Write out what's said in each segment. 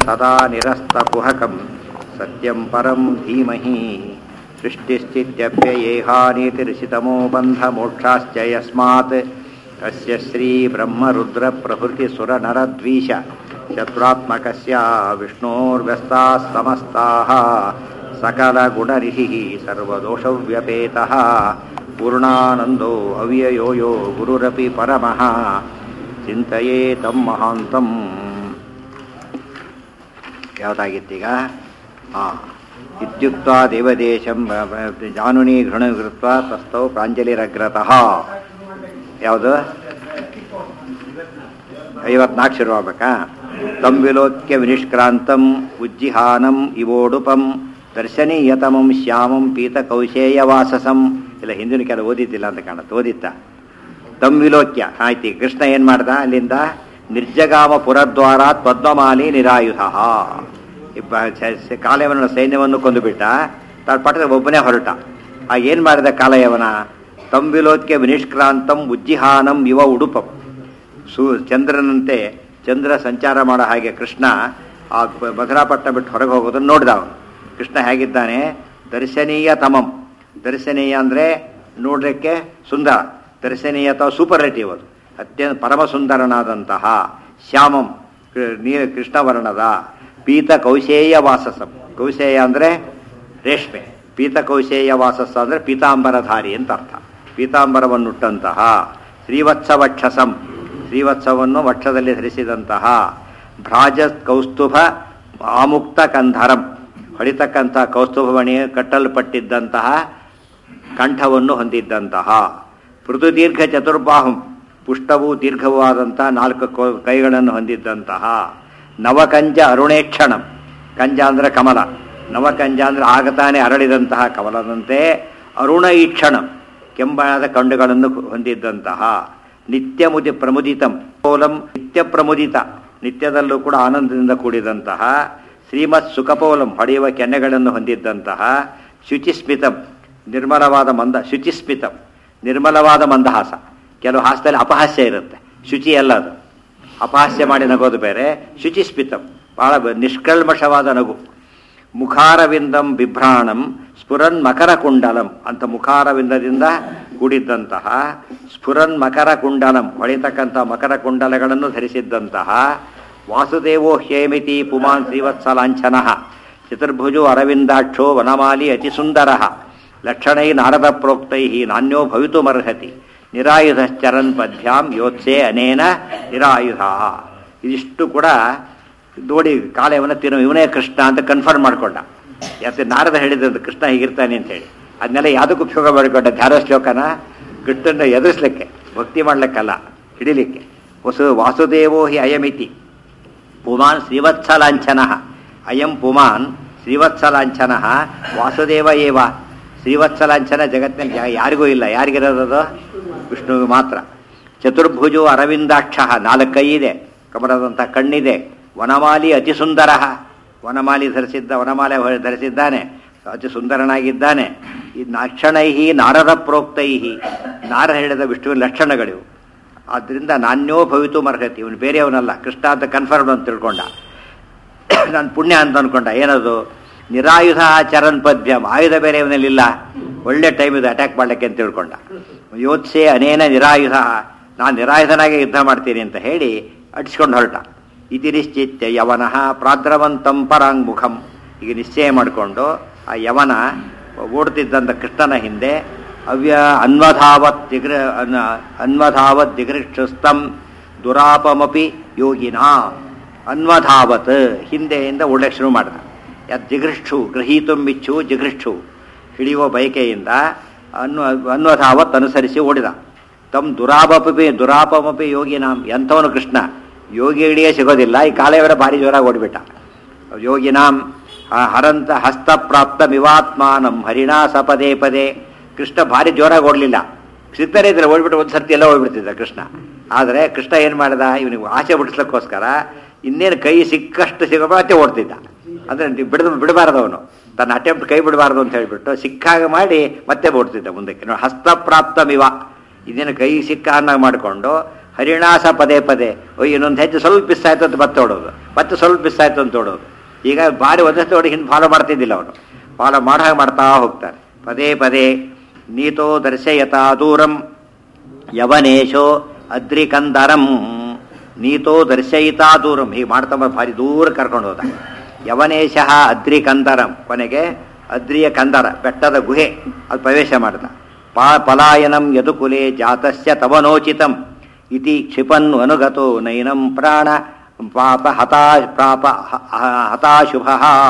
ಸದಾ ನಿರಸ್ತಕುಹಕಂ ಸತ್ಯಂ ಪರಂ ಧೀಮಹಿ ಸೃಷ್ಟಿಸ್ಥಿತ್ಯಪ್ಯಯೇಹಾನೀತಿರ್ಷಿತಮೋ ಬಂಧಮೋಕ್ಷಾಶ್ಚ ಯಸ್ಮಾತ್ ತಸ್ಯ श्रीब्रह्मरुद्रप्रभृतिसुरनरद्वीष शत्रुरात्मकस्य विष्णोर्व्यस्ताः समस्ताः सकलगुणरिः सर्वदोषव्यपेतः पूर्णानन्दो अव्ययो यो गुरुरपि परमः ಚಿಂತೆಯೇ ತಮ್ಮ ಮಹಾಂತಂ ಯಾವುದಾಗಿತ್ತೀಗ ಹಾಂ ಇತ್ಯುಕ್ತ ದೇವದೇಶಂ ಜಾನುನಿ ಘೃಣಕೃತ್ವ ತಸ್ಥೌ ಪ್ರಾಂಜಲಿರಗ್ರತಃ ಯಾವುದು ಐವತ್ನಾಲ್ಕು ಶುರು ಆಗ್ಬೇಕಾ ತಂವಿಲೋಕ್ಯ ವಿನಿಷ್ಕ್ರಾಂತಂ ಉಜ್ಜಿಹಾನಂ ಇವೋಡುಪಂ ದರ್ಶನೀಯತಮಂ ಶ್ಯಾಮಂ ಪೀತಕೌಶೇಯವಾಸಸಂ ಇಲ್ಲ ಹಿಂದಿನ ಕೆಲ ಓದಿದ್ದಿಲ್ಲ ಅಂತ ಕಾಣುತ್ತೆ ಓದಿತ್ತ ತಂವಿಲೋಕ್ಯ ಆಯ್ತಿ ಕೃಷ್ಣ ಏನ್ ಮಾಡ್ದ ಅಲ್ಲಿಂದ ನಿರ್ಜಗಾಮ ಪುರದ್ವಾರ ಪದ್ಮಮಾಲಿ ನಿರಾಯುಧ ಕಾಲಯವನ ಸೈನ್ಯವನ್ನು ಕೊಂದುಬಿಟ್ಟ ತಾನು ಪಟ್ಟದ ಒಬ್ಬನೇ ಹೊರಟ ಆ ಏನ್ ಮಾಡಿದ ಕಾಲಯವನ ತಂವಿಲೋಕ್ಯ ವಿನಿಷ್ಕ್ರಾಂತಂ ಉಜ್ಜಿಹಾನಂ ಇವ ಉಡುಪಂ ಸು ಚಂದ್ರನಂತೆ ಚಂದ್ರ ಸಂಚಾರ ಮಾಡೋ ಹಾಗೆ ಕೃಷ್ಣ ಆ ಮಧುರಾಪಟ್ಟಣ ಬಿಟ್ಟು ಹೊರಗೆ ಹೋಗೋದನ್ನು ನೋಡಿದ ಅವನು ಕೃಷ್ಣ ಹೇಗಿದ್ದಾನೆ ದರ್ಶನೀಯ ತಮಂ ದರ್ಶನೀಯ ಅಂದರೆ ನೋಡಲಿಕ್ಕೆ ಸುಂದರ ದರ್ಶನೀಯ ಅಥವಾ ಸೂಪರ್ಲೇಟಿವ್ ಅದು ಅತ್ಯಂತ ಪರಮ ಸುಂದರನಾದಂತಹ ಶ್ಯಾಮಂ ನೀರ ಕೃಷ್ಣವರ್ಣದ ಪೀತ ಕೌಶೇಯ ವಾಸಸಂ ಕೌಶೇಯ ಅಂದರೆ ರೇಷ್ಮೆ ಪೀತ ಕೌಶೇಯ ವಾಸಸ್ಸ ಅಂದರೆ ಪೀತಾಂಬರಧಾರಿ ಅಂತ ಅರ್ಥ ಪೀತಾಂಬರವನ್ನುಟ್ಟಂತಹ ಶ್ರೀವತ್ಸ ವಕ್ಷಸಂ ಶ್ರೀವತ್ಸವನ್ನು ವಕ್ಷದಲ್ಲಿ ಧರಿಸಿದಂತಹ ಭ್ರಾಜ ಕೌಸ್ತುಭ ಆಮುಕ್ತ ಕಂಧರಂ ಹೊಡಿತಕ್ಕಂತಹ ಕೌಸ್ತುಭಮಣಿ ಕಟ್ಟಲ್ಪಟ್ಟಿದ್ದಂತಹ ಕಂಠವನ್ನು ಹೊಂದಿದ್ದಂತಹ ಪೃಥು ದೀರ್ಘ ಚತುರ್ಬಾಹುಂ ಪುಷ್ಟವೂ ದೀರ್ಘವೂ ಆದಂಥ ನಾಲ್ಕು ಕೈಗಳನ್ನು ಹೊಂದಿದ್ದಂತಹ ನವಕಂಜ ಅರುಣೇಕ್ಷಣಂ ಕಂಜ ಅಂದರೆ ಕಮಲ ನವಕಂಜ ಅಂದರೆ ಆಗತಾನೆ ಅರಳಿದಂತಹ ಕಮಲದಂತೆ ಅರುಣ ಈಕ್ಷಣಂ ಕೆಂಬಾದ ಕಂಡುಗಳನ್ನು ಹೊಂದಿದ್ದಂತಹ ನಿತ್ಯ ಮುದಿ ಪ್ರಮುದಿತಂ ಪೋಲಂ ನಿತ್ಯ ಪ್ರಮುದಿತ ನಿತ್ಯದಲ್ಲೂ ಕೂಡ ಆನಂದದಿಂದ ಕೂಡಿದಂತಹ ಶ್ರೀಮತ್ ಸುಖಪೋಲಂ ಹೊಡೆಯುವ ಕೆನ್ನೆಗಳನ್ನು ಹೊಂದಿದ್ದಂತಹ ಶುಚಿಸ್ಮಿತಂ ನಿರ್ಮಲವಾದ ಮಂದ ಶುಚಿಸ್ಮಿತಂ ನಿರ್ಮಲವಾದ ಮಂದಹಾಸ ಕೆಲವು ಹಾಸದಲ್ಲಿ ಅಪಹಾಸ್ಯ ಇರುತ್ತೆ ಶುಚಿ ಅಲ್ಲ ಅದು ಅಪಹಾಸ್ಯ ಮಾಡಿ ನಗೋದು ಬೇರೆ ಶುಚಿಸ್ಮಿತಂ ಬಹಳ ನಿಷ್ಕಲ್ಮಷವಾದ ನಗು ಮುಖಾರವಿಂದಂ ಬಿಭ್ರಾಣಂ ಸ್ಫುರನ್ ಮಕರ ಕುಂಡಲಂ ಅಂತ ಮುಖಾರವಿಂದದಿಂದ ಕೂಡಿದ್ದಂತಹ ಸ್ಫುರನ್ ಮಕರ ಕುಂಡಲಂ ಹೊಳಿತಕ್ಕಂಥ ಮಕರ ಕುಂಡಲಗಳನ್ನು ಧರಿಸಿದ್ದಂತಹ ವಾಸುದೇವೋ ಹೇಮಿತಿ ಪುಮಾನ್ ಶ್ರೀವತ್ಸಲಾಂಛನ ಚತುರ್ಭುಜೋ ಅರವಿಂದಾಕ್ಷೋ ವನಮಾಲಿ ಅತಿಸುಂದರ ಲಕ್ಷಣೈ ನಾರದ ಪ್ರೋಕ್ತೈ ನಾಣ್ಯೋ ಭವಿತುಮರ್ಹತಿ ನಿರಾಯುಧಶ್ಚರನ್ ಪದ್ಭ್ಯಾಂ ಯೋತ್ಸೆ ಅನೇನ ನಿರಾಯುಧ ಇದಿಷ್ಟು ಕೂಡ ನೋಡಿ ಕಾಲಯವನ್ನ ತಿನ್ನು ಇವನೇ ಕೃಷ್ಣ ಅಂತ ಕನ್ಫರ್ಮ್ ಮಾಡ್ಕೊಂಡ ಯಾಕೆ ನಾರದ ಹೇಳಿದಂತ ಕೃಷ್ಣ ಹೀಗಿರ್ತಾನೆ ಅಂತ ಹೇಳಿ ಅದನ್ನೆಲ್ಲ ಯಾವುದಕ್ಕೆ ಉಪಯೋಗ ಮಾಡಿಕೊಂಡ ಧ್ಯಾನ ಶ್ಲೋಕನ ಕೃಷ್ಣನ ಎದುರಿಸ್ಲಿಕ್ಕೆ ಭಕ್ತಿ ಮಾಡ್ಲಿಕ್ಕಲ್ಲ ಹಿಡಿಲಿಕ್ಕೆ ವಸು ವಾಸುದೇವೋ ಹಿ ಅಯಮಿತಿ ಪುಮಾನ್ ಶ್ರೀವತ್ಸಲಾಂಛನ ಅಯಂ ಪುಮಾನ್ ಶ್ರೀವತ್ಸಲಾಂಛನ ವಾಸುದೇವ ಏವ ಶ್ರೀವತ್ಸಲಾಂಛನ ಜಗತ್ತಿನಲ್ಲಿ ಯಾರಿಗೂ ಇಲ್ಲ ಯಾರಿಗಿರೋದು ವಿಷ್ಣುವಿಗೆ ಮಾತ್ರ ಚತುರ್ಭುಜು ಅರವಿಂದಾಕ್ಷ ನಾಲ್ಕು ಕೈ ಇದೆ ಕಮಲದಂಥ ಕಣ್ಣಿದೆ ವನಮಾಲಿ ಅತಿ ಸುಂದರ ವನಮಾಲಿ ಧರಿಸಿದ್ದ ವನಮಾಲೆ ಧರಿಸಿದ್ದಾನೆ ಅತಿ ಸುಂದರನಾಗಿದ್ದಾನೆ ಈ ಲಕ್ಷಣೈ ನಾರದ ಪ್ರೋಕ್ತೈ ನಾರ ಹೇಳಿದ ವಿಷ್ಣುವಿನ ಲಕ್ಷಣಗಳಿವು ಆದ್ದರಿಂದ ನಾಣ್ಯೋ ಭವಿತು ಮರ್ಹತಿ ಇವನು ಬೇರೆಯವನಲ್ಲ ಕೃಷ್ಣ ಅಂತ ಕನ್ಫರ್ಮ್ ಅಂತ ತಿಳ್ಕೊಂಡ ನಾನು ಪುಣ್ಯ ಅಂತ ಅನ್ಕೊಂಡ ಏನದು ನಿರಾಯುಧ ಚರನ್ ಪದ್ಯಂ ಆಯುಧ ಬೇರೆ ಇವನಲ್ಲಿಲ್ಲ ಒಳ್ಳೆ ಟೈಮ್ ಇದು ಅಟ್ಯಾಕ್ ಮಾಡ್ಲಿಕ್ಕೆ ಅಂತ ತಿಳ್ಕೊಂಡ ಯೋತ್ಸೆ ಅನೇನ ನಿರಾಯುಧ ನಾನು ನಿರಾಯುಧನಾಗೆ ಯುದ್ಧ ಮಾಡ್ತೀನಿ ಅಂತ ಹೇಳಿ ಅಟಿಸ್ಕೊಂಡು ಹೊರಟ ಇತಿ ನಿಶ್ಚಿತ್ಯ ಯವನಃ ಪ್ರಾದ್ರವಂತಂ ಪರಾಂಗುಖಂ ಈಗ ನಿಶ್ಚಯ ಮಾಡಿಕೊಂಡು ಆ ಯವನ ಓಡ್ತಿದ್ದಂಥ ಕೃಷ್ಣನ ಹಿಂದೆ ಅವ್ಯ ಅನ್ವಧಾವತ್ ದಿಗ್ರ ಅನ್ವಧಾವತ್ ದಿಗೃಕ್ಷಸ್ತಂ ದುರಾಪಮಪಿ ಯೋಗಿನ ಅನ್ವಧಾವತ್ ಹಿಂದೆಯಿಂದ ಓಡಕ್ಕೆ ಶುರು ಮಾಡಿದ ಯದ್ ಜಿಗೃಕ್ಷು ಗೃಹೀತುಂಬಿಚ್ಚು ಜಿಗೃಕ್ಷು ಹಿಡಿಯುವ ಬಯಕೆಯಿಂದ ಅನ್ವ ಅನ್ವಧಾವತ್ ಅನುಸರಿಸಿ ಓಡಿದ ತಮ್ಮ ದುರಾಪಮಪಿ ದುರಾಪಮಪಿ ಯೋಗಿನಾಂ ಎಂಥವನು ಕೃಷ್ಣ ಯೋಗಿ ಹಿಡಿಯೇ ಸಿಗೋದಿಲ್ಲ ಈ ಕಾಳೆಯವರ ಭಾರಿ ಜೋರಾಗಿ ಓಡಿಬಿಟ್ಟ ಯೋಗಿನಾಂ ಹರಂತ ಹಸ್ತಪ್ರಾಪ್ತ ಮಿವಾತ್ಮಾನಂ ಹರಿಣಾ ಸಪದೇ ಪದೇ ಕೃಷ್ಣ ಭಾರಿ ಜೋರಾಗಿ ಓಡಲಿಲ್ಲ ಸಿಗ್ತಾರೆ ಇದ್ರೆ ಓಡ್ಬಿಟ್ಟು ಒಂದು ಸರ್ತಿ ಎಲ್ಲ ಓಡ್ಬಿಡ್ತಿದ್ದ ಕೃಷ್ಣ ಆದರೆ ಕೃಷ್ಣ ಏನು ಮಾಡಿದ ಇವನಿಗೆ ಆಸೆ ಬಿಡಿಸ್ಲಿಕ್ಕೋಸ್ಕರ ಇನ್ನೇನು ಕೈ ಸಿಕ್ಕಷ್ಟು ಸಿಗಬಾತೆ ಓಡ್ತಿದ್ದ ಅಂದರೆ ಬಿಡದು ಬಿಡಬಾರ್ದು ಅವನು ತನ್ನ ಅಟೆಂಪ್ಟ್ ಕೈ ಬಿಡಬಾರ್ದು ಅಂತ ಹೇಳಿಬಿಟ್ಟು ಸಿಕ್ಕಾಗ ಮಾಡಿ ಮತ್ತೆ ಓಡ್ತಿದ್ದ ಮುಂದಕ್ಕೆ ನೋಡಿ ಹಸ್ತಪ್ರಾಪ್ತಮಿವ ಇದೇನು ಕೈ ಸಿಕ್ಕ ಅನ್ನಾಗ ಮಾಡಿಕೊಂಡು ಹರಿಣಾಸ ಪದೇ ಪದೇ ಓ ಇನ್ನೊಂದು ಹೆಜ್ಜೆ ಸ್ವಲ್ಪ ಮಿಸ್ ಆಯ್ತು ಅಂತ ಮತ್ತೆ ಓಡೋದು ಮತ್ತೆ ಸ್ವಲ್ಪ ಮಿಸ್ ಆಯ್ತು ಅಂತ ನೋಡೋದು ಈಗ ಭಾರಿ ಒಂದಷ್ಟು ನೋಡಿ ಹಿಂದೆ ಫಾಲೋ ಮಾಡ್ತಿದ್ದಿಲ್ಲ ಅವನು ಫಾಲೋ ಮಾಡೋ ಹಾಗೆ ಮಾಡ್ತಾ ಹೋಗ್ತಾನೆ ಪದೇ ಪದೇ ನೀತೋ ದರ್ಶಯತಾ ದೂರಂ ಯವನೇಶೋ ಅದ್ರಿಕಂದರಂ ನೀತೋ ದರ್ಶಯಿತಾ ದೂರಂ ಹೀಗೆ ಮಾಡ್ತಾ ಬಂದು ಭಾರಿ ದೂರ ಕರ್ಕೊಂಡು ಹೋದ ಯವನೇಶ ಅದ್ರಿಕಂದರಂ ಕೊನೆಗೆ ಅದ್ರಿಯ ಕಂದರ ಬೆಟ್ಟದ ಗುಹೆ ಅದು ಪ್ರವೇಶ ಮಾಡಿದ ಪಾ ಪಲಾಯನಂ ಯದುಕುಲೆ ಜಾತಸ್ಯ ತವನೋಚಿತಂ ಇತಿ ಕ್ಷಿಪನ್ ಅನುಗತೋ ನೈನಂ ಪ್ರಾಣ ಪಾಪ ಹತಾ ಪ್ರಾಪ ಹ- ಹ- ಹತಾಶುಭ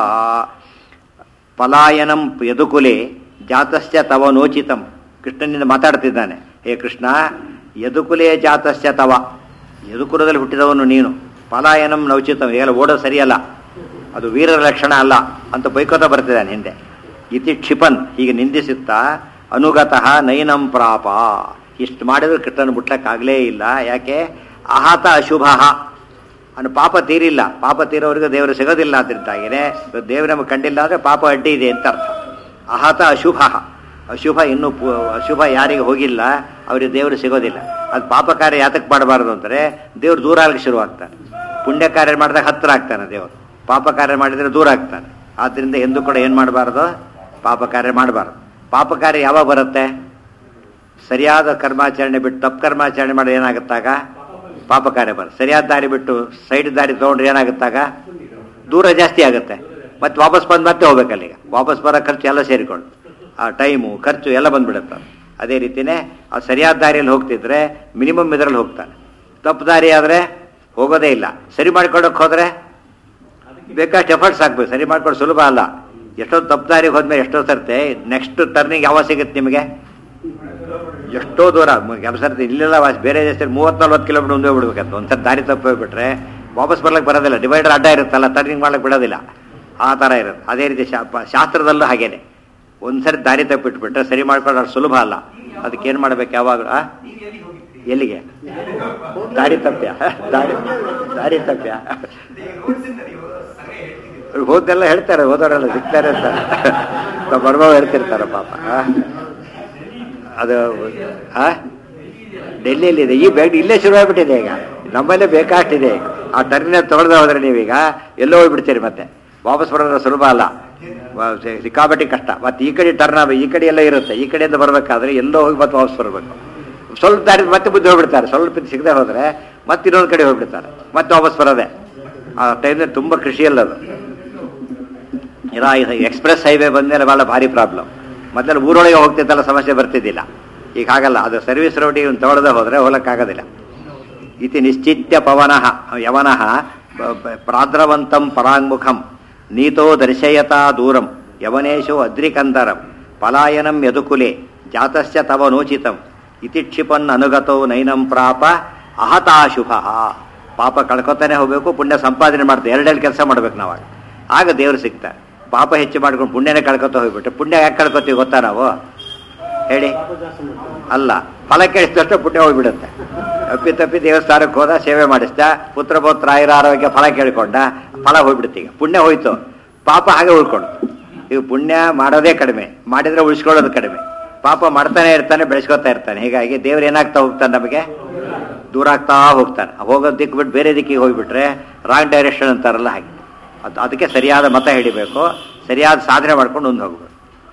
ಪಲಾಯನಂ ಯದುಕುಲೆ ಜಾತಸ್ಯ ತವ ನೋಚಿತಂ ಕೃಷ್ಣನಿಂದ ಮಾತಾಡ್ತಿದ್ದಾನೆ ಹೇ ಕೃಷ್ಣ ಯದುಕುಲೆ ಜಾತಸ್ಯ ತವ ಯದುಕುಲದಲ್ಲಿ ಹುಟ್ಟಿದವನು ನೀನು ಪಲಾಯನಂ ನೌಚಿತಂ ಹೇಳ ಓಡೋದು ಸರಿಯಲ್ಲ ಅದು ವೀರರ ಲಕ್ಷಣ ಅಲ್ಲ ಅಂತ ಬೈಕೋತ ಬರ್ತಿದ್ದಾನೆ ಹಿಂದೆ ಇತಿ ಕ್ಷಿಪನ್ ಹೀಗೆ ನಿಂದಿಸುತ್ತಾ ಅನುಗತಃ ನೈನಂ ಪ್ರಾಪ ಇಷ್ಟು ಮಾಡಿದ್ರೆ ಕೃಷ್ಣನ ಮುಟ್ಲಕ್ಕಾಗಲೇ ಇಲ್ಲ ಯಾಕೆ ಅಹತ ಅಶುಭ ಅವನು ಪಾಪ ತೀರಿಲ್ಲ ಪಾಪ ತೀರೋರಿಗೆ ದೇವರು ಸಿಗೋದಿಲ್ಲ ಅಂತಿದ್ದಾಗೇನೆ ದೇವರು ನಮಗೆ ಕಂಡಿಲ್ಲ ಅಂದರೆ ಪಾಪ ಅಡ್ಡಿ ಇದೆ ಅಂತ ಅರ್ಥ ಅಹತ ಅಶುಭ ಅಶುಭ ಇನ್ನೂ ಪು- ಅಶುಭ ಯಾರಿಗೆ ಹೋಗಿಲ್ಲ ಅವರಿಗೆ ದೇವರು ಸಿಗೋದಿಲ್ಲ ಅದು ಪಾಪ ಕಾರ್ಯ ಯಾತಕ್ಕೆ ಮಾಡಬಾರ್ದು ಅಂದರೆ ದೇವ್ರು ದೂರ ಆಗಲಿಕ್ಕೆ ಶುರುವಾಗ್ತಾನೆ ಪುಣ್ಯ ಕಾರ್ಯ ಮಾಡಿದಾಗ ಹತ್ತಿರ ಆಗ್ತಾನೆ ದೇವರು ಪಾಪ ಕಾರ್ಯ ಮಾಡಿದರೆ ದೂರ ಆಗ್ತಾನೆ ಆದ್ದರಿಂದ ಎಂದೂ ಕೂಡ ಏನು ಮಾಡಬಾರ್ದು ಪಾಪ ಕಾರ್ಯ ಮಾಡಬಾರ್ದು ಪಾಪ ಕಾರ್ಯ ಯಾವಾಗ ಬರುತ್ತೆ ಸರಿಯಾದ ಕರ್ಮಾಚರಣೆ ಬಿಟ್ಟು ತಪ್ಪು ಕರ್ಮಾಚರಣೆ ಮಾಡಿದ್ರೆ ಏನಾಗುತ್ತಾಗ ಪಾಪ ಕಾರ್ಯ ಬರುತ್ತೆ ಸರಿಯಾದ ದಾರಿ ಬಿಟ್ಟು ಸೈಡ್ ದಾರಿ ತೊಗೊಂಡ್ರೆ ಏನಾಗುತ್ತಾಗ ದೂರ ಜಾಸ್ತಿ ಆಗುತ್ತೆ ಮತ್ತೆ ವಾಪಸ್ ಬಂದು ಮತ್ತೆ ಹೋಗ್ಬೇಕಲ್ಲೀಗ ವಾಪಸ್ ಬರೋ ಖರ್ಚು ಎಲ್ಲ ಸೇರಿಕೊಂಡು ಆ ಟೈಮು ಖರ್ಚು ಎಲ್ಲ ಬಂದ್ಬಿಡುತ್ತೆ ಅದೇ ರೀತಿಯೇ ಆ ಸರಿಯಾದ ದಾರಿಯಲ್ಲಿ ಹೋಗ್ತಿದ್ರೆ ಮಿನಿಮಮ್ ಇದರಲ್ಲಿ ಹೋಗ್ತಾನೆ ತಪ್ಪು ದಾರಿ ಆದರೆ ಹೋಗೋದೇ ಇಲ್ಲ ಸರಿ ಮಾಡ್ಕೊಳಕ್ಕೆ ಹೋದರೆ ಬೇಕಾಷ್ಟು ಎಫರ್ಟ್ಸ್ ಹಾಕ್ಬೇಕು ಸರಿ ಮಾಡ್ಕೊಂಡು ಸುಲಭ ಅಲ್ಲ ಎಷ್ಟೋ ತಪ್ಪು ದಾರಿಗೆ ಹೋದ್ಮೇಲೆ ಎಷ್ಟೋ ಸರ್ತೆ ನೆಕ್ಸ್ಟ್ ಟರ್ನಿಂಗ್ ಯಾವಾಗ ಸಿಗುತ್ತೆ ನಿಮಗೆ ಎಷ್ಟೋ ದೂರ ಕೆಲವು ಸರ್ತಿ ಇಲ್ಲೆಲ್ಲ ವಾಸ್ ಬೇರೆ ದೇಶದಲ್ಲಿ ಮೂವತ್ತು ನಲ್ವತ್ತು ಕಿಲೋಮೀಟರ್ ಮುಂದೆ ಬಿಡ್ಬೇಕಂತ ಒಂದ್ಸರಿ ದಾರಿ ತಪ್ಪು ಹೋಗ್ಬಿಟ್ರೆ ವಾಪಸ್ ಬರ್ಲಿಕ್ಕೆ ಬರೋದಿಲ್ಲ ಡಿವೈಡರ್ ಅಡ್ಡ ಇರುತ್ತಲ್ಲ ಟರ್ನಿಂಗ್ ಮಾಡ್ಲಿಕ್ಕೆ ಬಿಡೋದಿಲ್ಲ ಆ ಥರ ಇರುತ್ತೆ ಅದೇ ರೀತಿ ಶಾ- ಪ- ಶಾಸ್ತ್ರದಲ್ಲೂ ಹಾಗೇನೆ ಒಂದ್ಸರಿ ದಾರಿ ತಪ್ಪಿಟ್ಬಿಟ್ರೆ ಸರಿ ಮಾಡ್ಕೊಳ್ಳೋ ಅಷ್ಟು ಸುಲಭ ಅಲ್ಲ ಅದಕ್ಕೇನು ಮಾಡ್ಬೇಕು ಯಾವಾಗ ಆ? ಎಲ್ಲಿಗೆ ದಾರಿ ತಪ್ಪ್ಯ ದಾರಿ ದಾರಿ ತಪ್ಪ್ಯ ಹೋದೆಲ್ಲ ಹೇಳ್ತಾರೆ ಹೋದವರೆಲ್ಲ ಸಿಗ್ತಾರೆ ಅಂತ ನಮ್ಮ ಮರ್ಮವ ಹೇಳ್ತಿರ್ತಾರೆ ಪಾಪ ಆ? ಅದು ಆ ಡೆಲ್ಲಿಯಲ್ಲಿದೆ ಈ ಬ್ಯಾಗ್ ಇಲ್ಲೇ ಶುರುವಾಗ್ಬಿಟ್ಟಿದೆ ಈಗ ನಮ್ಮಲ್ಲೇ ಬೇಕಾಷ್ಟಿದೆ ಈಗ ಆ ಟರ್ಮಿನಲ್ ತೊಗೊಳ್ದೆ ಹೋದ್ರೆ ನೀವೀಗ ಎಲ್ಲೋ ಹೋಗ್ಬಿಡ್ತೀರಿ ಮತ್ತೆ ವಾಪಸ್ ಬರೋದು ಸುಲಭ ಅಲ್ಲ ವ- ಸಿ- ಸಿಕ್ಕಾಪಟ್ಟಿ ಕಷ್ಟ ಮತ್ತೆ ಈ ಕಡೆ ಟರ್ನ್ ಆಗ ಈ ಕಡೆ ಎಲ್ಲ ಇರುತ್ತೆ ಈ ಕಡೆಯಿಂದ ಬರಬೇಕಾದ್ರೆ ಎಲ್ಲೋ ಹೋಗಿ ಮತ್ತೆ ವಾಪಸ್ ಬರಬೇಕು ಸ್ವಲ್ಪ ದಾರಿ ಮತ್ತೆ ಬುದ್ಧಿ ಹೋಗ್ಬಿಡ್ತಾರೆ ಸ್ವಲ್ಪ ಸಿಗದೆ ಹೋದ್ರೆ ಮತ್ತೆ ಇನ್ನೊಂದು ಕಡೆ ಹೋಗ್ಬಿಡ್ತಾರೆ ಮತ್ತೆ ವಾಪಸ್ ಬರೋದೆ ಆ ಟೈಮ್ನಲ್ಲಿ ತುಂಬ ಕೃಷಿ ಅಲ್ಲದು ಇರಾ ಇದು ಎಕ್ಸ್ಪ್ರೆಸ್ ಹೈವೇ ಬಂದಮೇಲೆ ಭಾಳ ಭಾರಿ ಪ್ರಾಬ್ಲಮ್ ಮೊದಲು ಊರೊಳಗೆ ಹೋಗ್ತಿದ್ದಲ್ಲ ಸಮಸ್ಯೆ ಬರ್ತಿದ್ದಿಲ್ಲ ಈಗ ಹಾಗಲ್ಲ ಅದು ಸರ್ವಿಸ್ ರೋಡಿಗೆ ಒಂದು ತೊಗೊಳದೆ ಹೋದರೆ ಹೋಗಕ್ಕಾಗೋದಿಲ್ಲ ಇತಿ ನಿಶ್ಚಿತ್ಯ ಪವನಃ ಯವನಃ ಬ- ಬ- ಪ್ರಾದ್ರವಂತಂ ಪರಾಂಗುಖಂ ನೀತೋ ದರ್ಶಯತಾ ದೂರಂ ಯವನೇಶೋ ಅದ್ರಿಕಂದರಂ ಪಲಾಯನಂ ಯದುಕುಲೆ ಜಾತಸ್ಯ ತವ ನೋಚಿತಂ ಇತಿ ಕ್ಷಿಪನ್ ಅನುಗತೋ ನೈನಂ ಪ್ರಾಪ ಅಹತಾಶುಭ ಪಾಪ ಕಳ್ಕೊತಾನೆ ಹೋಗ್ಬೇಕು ಪುಣ್ಯ ಸಂಪಾದನೆ ಮಾಡ್ತಾರೆ ಎರಡೆರಡು ಕೆಲಸ ಮಾಡ್ಬೇಕು ನಾವಾಗ ಆಗ ದೇವರು ಸಿಗ್ತಾರೆ ಪಾಪ ಹೆಚ್ಚು ಮಾಡ್ಕೊಂಡು ಪುಣ್ಯನೇ ಕಳ್ಕೊತ ಹೋಗ್ಬಿಟ್ರೆ ಪುಣ್ಯ ಯಾಕೆ ಕಳ್ಕೊತೀವಿ ಗೊತ್ತಾ ನಾವು ಹೇಳಿ ಅಲ್ಲ ಫಲ ಕೇಳಿಸಿದಷ್ಟು ಪುಣ್ಯ ಹೋಗ್ಬಿಡುತ್ತೆ ಅಪ್ಪಿ ತಪ್ಪಿ ದೇವಸ್ಥಾನಕ್ಕೆ ಹೋದ ಸೇವೆ ಮಾಡಿಸ್ದ ಪುತ್ರ ಪುತ್ರ ಆಯುರ ಆರೋಗ್ಯ ಫಲ ಕೇಳ್ಕೊಂಡ ಫಲ ಹೋಗ್ಬಿಡುತ್ತೆ ಈಗ ಪುಣ್ಯ ಹೋಯ್ತು ಪಾಪ ಹಾಗೆ ಉಳ್ಕೊಂಡು ಈಗ ಪುಣ್ಯ ಮಾಡೋದೇ ಕಡಿಮೆ ಮಾಡಿದ್ರೆ ಉಳಿಸ್ಕೊಳ್ಳೋದು ಕಡಿಮೆ ಪಾಪ ಮಾಡ್ತಾನೆ ಇರ್ತಾನೆ ಬೆಳೆಸ್ಕೊತಾ ಇರ್ತಾನೆ ಹೀಗಾಗಿ ದೇವ್ರು ಏನಾಗ್ತಾ ಹೋಗ್ತಾನೆ ನಮಗೆ ದೂರ ಆಗ್ತಾ ಹೋಗ್ತಾನೆ ಹೋಗೋದು ದಿಕ್ಕು ಬಿಟ್ಟು ಬೇರೆ ದಿಕ್ಕಿಗೆ ಹೋಗ್ಬಿಟ್ರೆ ರಾಂಗ್ ಡೈರೆಕ್ಷನ್ ಅಂತಾರಲ್ಲ ಹಾಗೆ ಅದು ಅದಕ್ಕೆ ಸರಿಯಾದ ಮತ ಹಿಡಿಬೇಕು ಸರಿಯಾದ ಸಾಧನೆ ಮಾಡ್ಕೊಂಡು ಮುಂದೆ ಹೋಗ್ಬೇಕು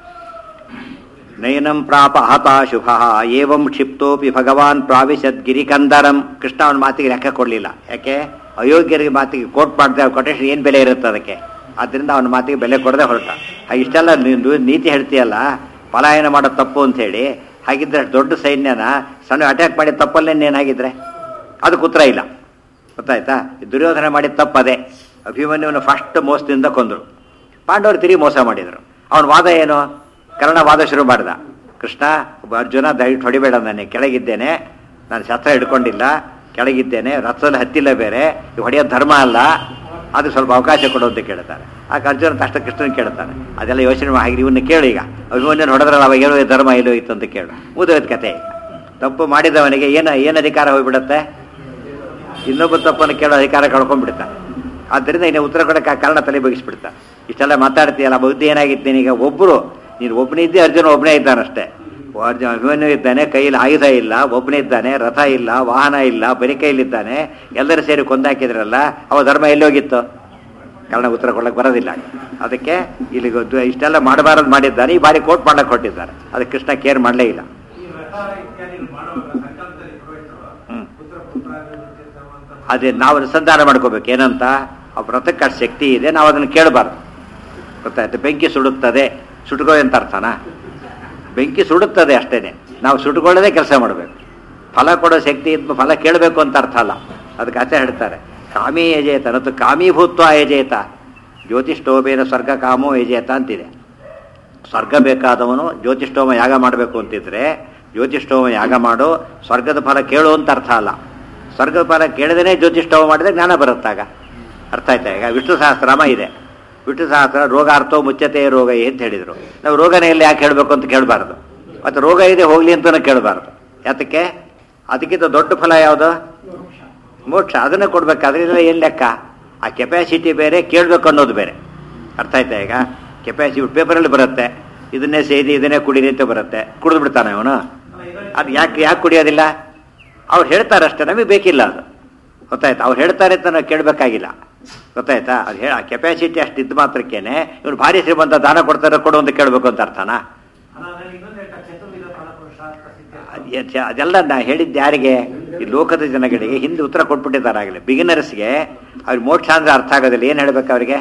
ನಯನಂ ಪ್ರಾಪ ಹತಾಶುಭ ಏವಂ ಕ್ಷಿಪ್ತೋಪಿ ಭಗವಾನ್ ಪ್ರಾವಿಶದ್ ಗಿರಿಕಂದರಂ ಕೃಷ್ಣ ಅವನ ಮಾತಿಗೆ ಲೆಕ್ಕ ಕೊಡಲಿಲ್ಲ ಯಾಕೆ ಅಯೋಗ್ಯರಿಗೆ ಮಾತಿಗೆ ಕೋಟ್ ಮಾಡಿದೆ ಕೊಟೇಶನ್ ಏನು ಬೆಲೆ ಇರುತ್ತೆ ಅದಕ್ಕೆ ಆದ್ದರಿಂದ ಅವನ ಮಾತಿಗೆ ಬೆಲೆ ಕೊಡದೆ ಹೊರಟ ಹಾಗೆ ಇಷ್ಟೆಲ್ಲ ನೀ- ನೀ- ನೀತಿ ಹೇಳ್ತೀಯಲ್ಲ ಪಲಾಯನ ಮಾಡೋದು ತಪ್ಪು ಅಂತ ಹೇಳಿ ಹಾಗಿದ್ರೆ ದೊಡ್ಡ ಸೈನ್ಯನ ಸಣ್ಣ ಅಟ್ಯಾಕ್ ಮಾಡಿದ ತಪ್ಪಲ್ಲೇನೇನಾಗಿದ್ರೆ ಅದಕ್ಕೆ ಉತ್ತರ ಇಲ್ಲ ಗೊತ್ತಾಯ್ತಾ ಈ ದುರ್ಯೋಧನ ಮಾಡಿದ ತಪ್ಪದೆ ಅಭಿಮನ್ಯುವನ ಫಸ್ಟ್ ಮೋಸದಿಂದ ಕೊಂದರು ಪಾಂಡವರು ತಿರುಗಿ ಮೋಸ ಮಾಡಿದರು ಅವನ ವಾದ ಏನು ಕರ್ಣ ವಾದ ಶುರು ಮಾಡಿದ ಕೃಷ್ಣ ಒಬ್ಬ ಅರ್ಜುನ ದಯವಿಟ್ಟು ಹೊಡಿಬೇಡ ನಾನು ಕೆಳಗಿದ್ದೇನೆ ನಾನು ಶಸ್ತ್ರ ಹಿಡ್ಕೊಂಡಿಲ್ಲ ಕೆಳಗಿದ್ದೇನೆ ರಥದಲ್ಲಿ ಹತ್ತಿಲ್ಲ ಬೇರೆ ಇದು ಹೊಡೆಯೋದು ಧರ್ಮ ಅಲ್ಲ ಅದು ಸ್ವಲ್ಪ ಅವಕಾಶ ಕೊಡು ಅಂತ ಕೇಳ್ತಾನೆ ಆಗ ಅರ್ಜುನ ತಕ್ಷಣ ಕೃಷ್ಣನ ಕೇಳ್ತಾನೆ ಅದೆಲ್ಲ ಯೋಚನೆ ಮಾಡಿ ಇವನ್ನ ಕೇಳು ಈಗ ಅಭಿಮನ್ಯನ ಹೊಡೆದ್ರಲ್ಲ ಅವಾಗ ಏನೋ ಧರ್ಮ ಎಲ್ಲೋ ಇತ್ತು ಅಂತ ಕೇಳು ಮುಗಿದೋಯ್ತು ಕತೆ ತಪ್ಪು ಮಾಡಿದವನಿಗೆ ಏನು ಏನು ಅಧಿಕಾರ ಹೋಗ್ಬಿಡತ್ತೆ ಇನ್ನೊಬ್ಬ ತಪ್ಪನ್ನು ಕೇಳೋ ಅಧಿಕಾರ ಕಳ್ಕೊಂಡ್ಬಿಡ್ತಾನೆ ಆದ್ದರಿಂದ ಇನ್ನು ಉತ್ತರ ಕೊಡಕ್ಕೆ ಆ ಕಾರಣ ತಲೆ ಬಗ್ಗಿಸ್ಬಿಡ್ತಾನೆ ಇಷ್ಟೆಲ್ಲ ಮಾತಾಡ್ತೀಯಲ್ಲ ಬುದ್ಧಿ ಏನಾಗಿತ್ತು ನೀನೀಗ ಒಬ್ಬರು ನೀನು ಒಬ್ಬನೇ ಇದ್ದೆ ಅರ್ಜುನ ಒಬ್ಬನೇ ಇದ್ದಾನಷ್ಟೇ ಅರ್ಜುನ ಅಭಿಮನ್ಯು ಇದ್ದಾನೆ ಕೈಯಲ್ಲಿ ಆಯುಧ ಇಲ್ಲ ಒಬ್ಬನೇ ಇದ್ದಾನೆ ರಥ ಇಲ್ಲ ವಾಹನ ಇಲ್ಲ ಬರಿ ಕೈಯಲ್ಲಿದ್ದಾನೆ ಎಲ್ಲರೂ ಸೇರಿ ಕೊಂದಾಕಿದ್ರಲ್ಲ ಅವ ಧರ್ಮ ಎಲ್ಲಿ ಹೋಗಿತ್ತು ಕಾರಣ ಉತ್ತರ ಕೊಡಕ್ಕೆ ಬರೋದಿಲ್ಲ ಅದಕ್ಕೆ ಇಲ್ಲಿ ಗೊತ್ತು- ಇಷ್ಟೆಲ್ಲ ಮಾಡಬಾರದು ಮಾಡಿದ್ದಾರೆ ಈ ಬಾರಿ ಕೋಟ್ ಮಾಡಕ್ಕೆ ಹೊಟ್ಟಿದ್ದಾರೆ ಅದಕ್ಕೆ ಕೃಷ್ಣ ಕೇರ್ ಮಾಡಲೇ ಇಲ್ಲ ಈ ವ್ರತ ಇತ್ಯಾದಿಗಳು ಮಾಡುವಾಗ ಸಂಕಲ್ಪದಲ್ಲಿ ಪುರೋಹಿತರು ಹ್ಮ್. ಪುತ್ರ ಪುತ್ರಾಭಿವೃದ್ಧಿ ಅಂತ ಅದೇ ನಾವು ಅನುಸಂಧಾನ ಮಾಡ್ಕೋಬೇಕು ಏನಂತ ಆ ವ್ರತಕ್ಕೆ ಅಷ್ಟು ಶಕ್ತಿ ಇದೆ ನಾವು ಅದನ್ನು ಕೇಳಬಾರ್ದು ಗೊತ್ತಾಯ್ತು ಬೆಂಕಿ ಸುಡುತ್ತದೆ ಸುಟ್ಕೋ ಅಂತ ಅರ್ಥನಾ ಬೆಂಕಿ ಸುಡುತ್ತದೆ ಅಷ್ಟೇನೆ ನಾವು ಸುಟ್ಕೊಳ್ಳೋದೇ ಕೆಲಸ ಮಾಡಬೇಕು ಫಲ ಕೊಡೋ ಶಕ್ತಿ ಇದ್ದು ಫಲ ಕೇಳಬೇಕು ಅಂತ ಅರ್ಥ ಅಲ್ಲ ಅದಕ್ಕೆ ಆಚೆ ಹೇಳ್ತಾರೆ ಕಾಮಿ ಯಜೇತ ನತ್ತು ಕಾಮೀಭೂತ್ವ ಯಜೇತ ಜ್ಯೋತಿಷ್ಠೋಬೇನ ಸ್ವರ್ಗ ಕಾಮೋ ಯಜೇತ ಅಂತಿದೆ ಸ್ವರ್ಗ ಬೇಕಾದವನು ಜ್ಯೋತಿಷ್ಠೋಮ ಯಾಗ ಮಾಡಬೇಕು ಅಂತಿದ್ರೆ ಜ್ಯೋತಿಷ್ಠೋಮ ಯಾಗ ಮಾಡು ಸ್ವರ್ಗದ ಫಲ ಕೇಳು ಅಂತ ಅರ್ಥ ಅಲ್ಲ ಸ್ವರ್ಗದ ಫಲ ಕೇಳದೇನೆ ಜ್ಯೋತಿಷ್ಠೋಮ ಮಾಡಿದ್ರೆ ಜ್ಞಾನ ಬರುತ್ತಾಗ ಅರ್ಥ ಆಯ್ತಾ ಈಗ ವಿಷ್ಣು ಸಹಸ್ರಾಮ ಇದೆ ವಿಷ್ಣು ಸಹಸ್ರ ರೋಗಾರ್ಥೋ ಮುಚ್ಚತೆ ರೋಗ ಅಂತ ಹೇಳಿದರು ನಾವು ರೋಗನೇ ಎಲ್ಲಿ ಯಾಕೆ ಹೇಳಬೇಕು ಅಂತ ಕೇಳಬಾರ್ದು ಮತ್ತು ರೋಗ ಇದೆ ಹೋಗ್ಲಿ ಅಂತಲೂ ಕೇಳಬಾರ್ದು ಯಾತಕ್ಕೆ ಅದಕ್ಕಿಂತ ದೊಡ್ಡ ಫಲ ಯಾವುದು ಮೋಕ್ಷ ಅದನ್ನೇ ಕೊಡ್ಬೇಕಾದ್ರೆ ಇಲ್ಲ ಏನು ಲೆಕ್ಕ ಆ ಕೆಪಾಸಿಟಿ ಬೇರೆ ಕೇಳಬೇಕು ಅನ್ನೋದು ಬೇರೆ ಅರ್ಥ ಆಯ್ತಾ ಈಗ ಕೆಪಾಸಿಟಿ ಪೇಪರಲ್ಲಿ ಬರುತ್ತೆ ಇದನ್ನೇ ಸೇದಿ ಇದನ್ನೇ ಕುಡೀರಿ ಅಂತ ಬರುತ್ತೆ ಕುಡಿದು ಬಿಡ್ತಾನೆ ಅವನು ಅದು ಯಾಕೆ ಯಾಕೆ ಕುಡಿಯೋದಿಲ್ಲ ಅವ್ರು ಹೇಳ್ತಾರೆ ಅಷ್ಟೇ ನಮಗೆ ಬೇಕಿಲ್ಲ ಅದು ಗೊತ್ತಾಯ್ತಾ ಅವ್ರು ಹೇಳ್ತಾರೆ ಅಂತ ನಾವು ಕೇಳಬೇಕಾಗಿಲ್ಲ ಗೊತ್ತಾಯ್ತಾ ಅದು ಹೇಳ ಕೆಪಾಸಿಟಿ ಅಷ್ಟು ಇದ್ದು ಮಾತ್ರಕ್ಕೇನೆ ಇವ್ರು ಭಾರಿ ಶ್ರೀಮಂತ ದಾನ ಕೊಡ್ತಾರೆ ಕೊಡು ಅಂತ ಕೇಳಬೇಕು ಅಂತ ಅರ್ಥನಾ ಅದಾದ್ಮೇಲೆ ಇನ್ನೊಂದು ಹೇಳ್ತಾ ಚತುರ್ವಿಧ ಫಲಪುರುಷ ಪ್ರಸಿದ್ಧ ಅದ್ ಎ- ಅದೆಲ್ಲ ನಾ ಹೇಳಿದ್ದು ಯಾರಿಗೆ ಈ ಲೋಕದ ಜನಗಳಿಗೆ ಹಿಂದೆ ಉತ್ತರ ಕೊಟ್ಬಿಟ್ಟಿದ್ದಾರೆ ಆಗಲೇ ಬಿಗಿನರ್ಸ್ಗೆ ಅವ್ರಿಗೆ ಮೋಕ್ಷ ಅಂದ್ರೆ ಅರ್ಥ ಆಗೋದಿಲ್ಲ ಏನು ಹೇಳ್ಬೇಕು ಅವರಿಗೆ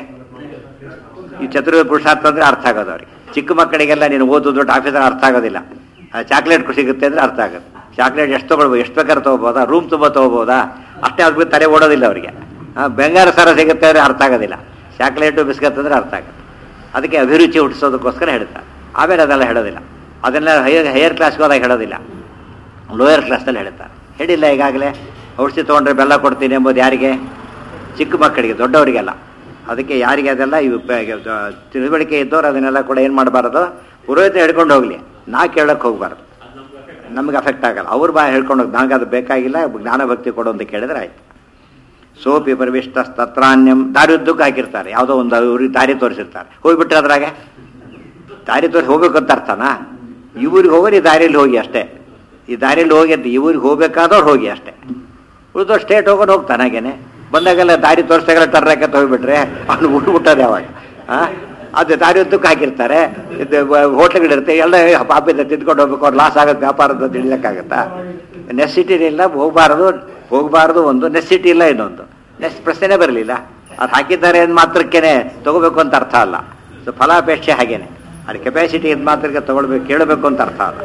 ಈ ಚತುರ್ವೇದ ಪುರುಷಾರ್ಥ ಅಂದ್ರೆ ಅರ್ಥ ಆಗೋದು ಅವ್ರಿಗೆ ಚಿಕ್ಕ ಮಕ್ಕಳಿಗೆಲ್ಲ ನೀನು ಓದು ದೊಡ್ಡ ಆಫೀಸರ್ ಅರ್ಥ ಆಗೋದಿಲ್ಲ ಚಾಕ್ಲೇಟ್ ಸಿಗುತ್ತೆ ಅಂದ್ರೆ ಅರ್ಥ ಆಗುತ್ತೆ ಚಾಕ್ಲೇಟ್ ಎಷ್ಟು ತೊಗೊಳ್ಬೋದು ಎಷ್ಟು ಬೇಕಾದ್ರೆ ತೊಗೋಬೋದಾ ರೂಮ್ ತುಂಬ ತೊಗೋಬೋದಾ ಅಷ್ಟೇ ಅದ್ಬಿಟ್ಟು ತಲೆ ಓಡೋದಿಲ್ಲ ಅವರಿಗೆ ಬೆಂಗಾರ ಸರ ಸಿಗುತ್ತೆ ಅಂದ್ರೆ ಅರ್ಥ ಆಗೋದಿಲ್ಲ ಚಾಕ್ಲೇಟು ಬಿಸ್ಕತ್ ಅಂದ್ರೆ ಅರ್ಥ ಆಗುತ್ತೆ ಅದಕ್ಕೆ ಅಭಿರುಚಿ ಹುಟ್ಟಿಸೋದಕ್ಕೋಸ್ಕರ ಹೇಳ್ತಾರೆ ಆಮೇಲೆ ಅದೆಲ್ಲ ಹೇಳೋದಿಲ್ಲ ಅದನ್ನೆಲ್ಲ ಹೈಯರ್ ಹೈಯರ್ ಕ್ಲಾಸ್ಗೆ ಹೋದಾಗ ಹೇಳೋದಿಲ್ಲ ಲೋಯರ್ ಕ್ಲಾಸ್ನಲ್ಲಿ ಹೇಳ್ತಾರೆ ಹೇಳಿಲ್ಲ ಈಗಾಗಲೇ ಔಷಧಿ ತೊಗೊಂಡ್ರೆ ಬೆಲ್ಲ ಕೊಡ್ತೀನಿ ಎಂಬುದು ಯಾರಿಗೆ ಚಿಕ್ಕ ಮಕ್ಕಳಿಗೆ ದೊಡ್ಡವರಿಗೆಲ್ಲ ಅದಕ್ಕೆ ಯಾರಿಗೆ ಅದೆಲ್ಲ ಇವು ಬ- ಗ- ತಿಳುವಳಿಕೆ ಇದ್ದವ್ರು ಅದನ್ನೆಲ್ಲ ಕೂಡ ಏನು ಮಾಡಬಾರ್ದು ಪುರೋಹಿತ ಹಿಡ್ಕೊಂಡು ಹೋಗಲಿ ನಾ ಕೇಳಕ್ಕೆ ಹೋಗ್ಬಾರ್ದು ನಮಗೆ ಅಫೆಕ್ಟ್ ಆಗಲ್ಲ ಅವ್ರ ಬಾ ಹೇಳ್ಕೊಂಡು ಹೋಗಿ ನನಗೆ ಅದು ಬೇಕಾಗಿಲ್ಲ ಜ್ಞಾನ ಭಕ್ತಿ ಕೊಡು ಅಂತ ಕೇಳಿದ್ರೆ ಆಯ್ತು ಸೋಪಿ ಪರಿವಿಷ್ಟ ತತ್ರಾನ್ಯಂ ದಾರಿ ಉದ್ದಕ್ಕೆ ಹಾಕಿರ್ತಾರೆ ಯಾವುದೋ ಒಂದು ಅವ್ರಿಗೆ ದಾರಿ ತೋರಿಸಿರ್ತಾರೆ ಹೋಗ್ಬಿಟ್ರೆ ಅದ್ರಾಗೆ ದಾರಿ ತೋರಿಸಿ ಹೋಗ್ಬೇಕು ಅಂತ ಅರ್ಥನಾ ಇವ್ರಿಗೆ ಹೋಗೋರು ಈ ದಾರಿಯಲ್ಲಿ ಹೋಗಿ ಅಷ್ಟೇ ಈ ದಾರಿಯಲ್ಲಿ ಹೋಗಿ ಅಂತ ಇವ್ರಿಗೆ ಹೋಗ್ಬೇಕಾದವ್ರು ಹೋಗಿ ಅಷ್ಟೇ ಉಳಿದೋ ಸ್ಟೇಟ್ ಹೋಗೋದು ಹೋಗ್ತಾನೆ ಹಾಗೇನೆ ಬಂದಾಗೆಲ್ಲ ದಾರಿ ತೋರಿಸ್ದಾಗೆಲ್ಲ ಟರ್ರಾಕೆ ಹೋಗ್ಬಿಟ್ರೆ ಅವ್ನು ಬಿಟ್ಬಿಟ್ಟದೆ ಅವಾಗ ಆ? ಅದು ದಾರಿ ಉದ್ದಕ್ಕೆ ಹಾಕಿರ್ತಾರೆ ಇದು ಹೋಟ್ಲ್ಗಳಿರುತ್ತೆ ಎಲ್ಲ ಪಾಪಿಂದ ತಿದ್ಕೊಂಡು ಹೋಗ್ಬೇಕು ಅವ್ರು ಲಾಸ್ ಆಗುತ್ತೆ ವ್ಯಾಪಾರದ ತಿಳಿಯಕ್ಕಾಗತ್ತಾ ನೆಸಿಟಿ ಇಲ್ಲ ಹೋಗಬಾರದು ಹೋಗಬಾರದು ಒಂದು ನೆಸಿಟಿ ಇಲ್ಲ ಇನ್ನೊಂದು ನೆಸ್ ಪ್ರಶ್ನೆ ಬರಲಿಲ್ಲ ಅದು ಹಾಕಿದ್ದಾರೆ ಅಂದ ಮಾತ್ರಕ್ಕೇನೆ ತಗೋಬೇಕು ಅಂತ ಅರ್ಥ ಅಲ್ಲ ಸೊ ಫಲಾಪೇಕ್ಷೆ ಹಾಗೇನೆ ಅದು ಕೆಪಾಸಿಟಿ ಇದ್ ಮಾತ್ರಕ್ಕೆ ತಗೊಳ್ಬೇಕು ಕೇಳಬೇಕು ಅಂತ ಅರ್ಥ ಅಲ್ಲ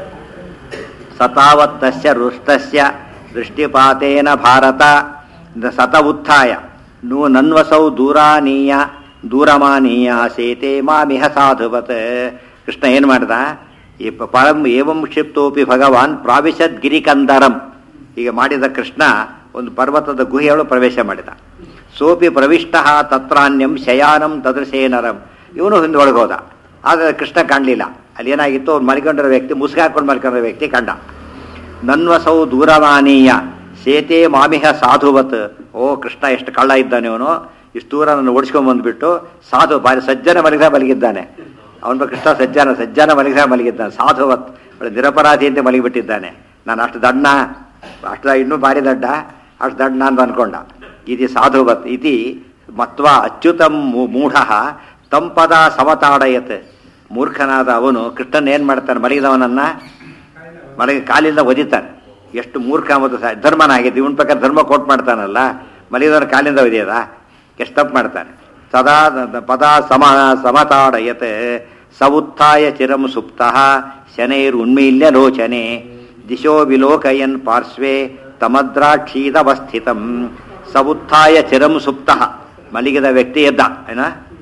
ಸತಾವತ್ತಸ್ಯ ರುಷ್ಟಸ್ಯ ದೃಷ್ಟಿಪಾತೇನ ಭಾರತ ದ- ಸತ ಉತ್ಥಾಯ ನೂ ನನ್ವಸೌ ದೂರಾನೀಯ ದೂರಮಾನೀಯ ಸೇತೆ ಮಾಮಿಹ ಸಾಧುವತ್ ಕೃಷ್ಣ ಏನು ಮಾಡ್ದ ಈ ಪ- ಪರಂ ಏವಂ ಕ್ಷಿಪ್ತೋಪಿ ಭಗವಾನ್ ಪ್ರಾವಿಶದ್ ಗಿರಿಕಂದರಂ ಈಗ ಮಾಡಿದ ಕೃಷ್ಣ ಒಂದು ಪರ್ವತದ ಗುಹೆಯೊಳು ಪ್ರವೇಶ ಮಾಡಿದ ಸೋಪಿ ಪ್ರವಿಷ್ಟ ತತ್ರಾನ್ಯಂ ಶಯಾನಂ ತದೃಶೇನರಂ ಇವನು ಹಿಂದೆ ಒಳಗೋದ ಆದರೆ ಕೃಷ್ಣ ಕಾಣಲಿಲ್ಲ ಅಲ್ಲಿ ಏನಾಗಿತ್ತು ಅವ್ನು ಮಲ್ಕೊಂಡಿರೋ ವ್ಯಕ್ತಿ ಮುಸುಗ ಹಾಕೊಂಡು ಮಲ್ಕೊಂಡಿರೋ ವ್ಯಕ್ತಿ ಕಂಡ ನನ್ವಸೌ ದೂರವಾನೀಯ ಸೇತೆ ಮಾಮಿಹ ಸಾಧುವತ್ ಓ ಕೃಷ್ಣ ಎಷ್ಟು ಕಳ್ಳ ಇದ್ದಾನೆ ಅವನು ಇಷ್ಟು ದೂರ ನನ್ನ ಓಡಿಸ್ಕೊಂಡ್ ಬಂದ್ಬಿಟ್ಟು ಸಾಧು ಬಾರಿ ಸಜ್ಜನ ಮಲಗಿದ ಮಲಗಿದ್ದಾನೆ ಅವನ ಕೃಷ್ಣ ಸಜ್ಜನ ಸಜ್ಜನ ಮಲಗಿದ ಮಲಗಿದ್ದಾನೆ ಸಾಧುವತ್ ಒಳ್ಳೆ ನಿರಪರಾಧಿ ಅಂತ ಮಲಗಿಬಿಟ್ಟಿದ್ದಾನೆ ನಾನು ಅಷ್ಟು ದಣ್ಣ ಅಷ್ಟು ಇನ್ನೂ ಭಾರಿ ದಡ್ಡ ಅಷ್ಟು ದಡ್ಡ ನಾನು ಅನ್ಕೊಂಡ ಇದು ಸಾಧುವತ್ ಇತಿ ಮತ್ವ ಅಚ್ಯುತಂ ಮೂಢ ತಂಪದ ಸಮತಾಡಯತ್ ಮೂರ್ಖನಾದ ಅವನು ಕೃಷ್ಣನ್ ಏನ್ ಮಾಡ್ತಾನೆ ಮಲಗಿದವನನ್ನ ಮಲಗಿ ಕಾಲಿಂದ ಒದಿತಾನೆ ಎಷ್ಟು ಮೂರ್ಖ ಮತ್ತು ಸ- ಧರ್ಮನಾಗಿದೆ ಇವನ್ ಪ್ರಕಾರ ಧರ್ಮ ಕೋಟ್ ಮಾಡ್ತಾನಲ್ಲ ಮಲಗಿದವನ ಕಾಲಿಂದ ಒದಿಯದ ಎಷ್ಟು ತಪ್ಪು ಮಾಡ್ತಾನೆ ಸದಾ ದ- ಪದ ಸಮ ಸಮತಾಡಯತ್ ಸವುತ್ಥಾಯ ಚಿರಂ ಸುಪ್ತ ಶನೈರುನ್ಮೀಲ್ಯ ಲೋಚನೆ ದಿಶೋ ವಿಲೋಕಯನ್ ಪಾರ್ಶ್ವೇ ತಮದ್ರಾಕ್ಷೀದವಸ್ಥಿತಂ ಸವುತ್ಥಾಯ ಚಿರಂ ಸುಪ್ತ ಮಲಗಿದ ವ್ಯಕ್ತಿ ಎದ್ದ ಏನ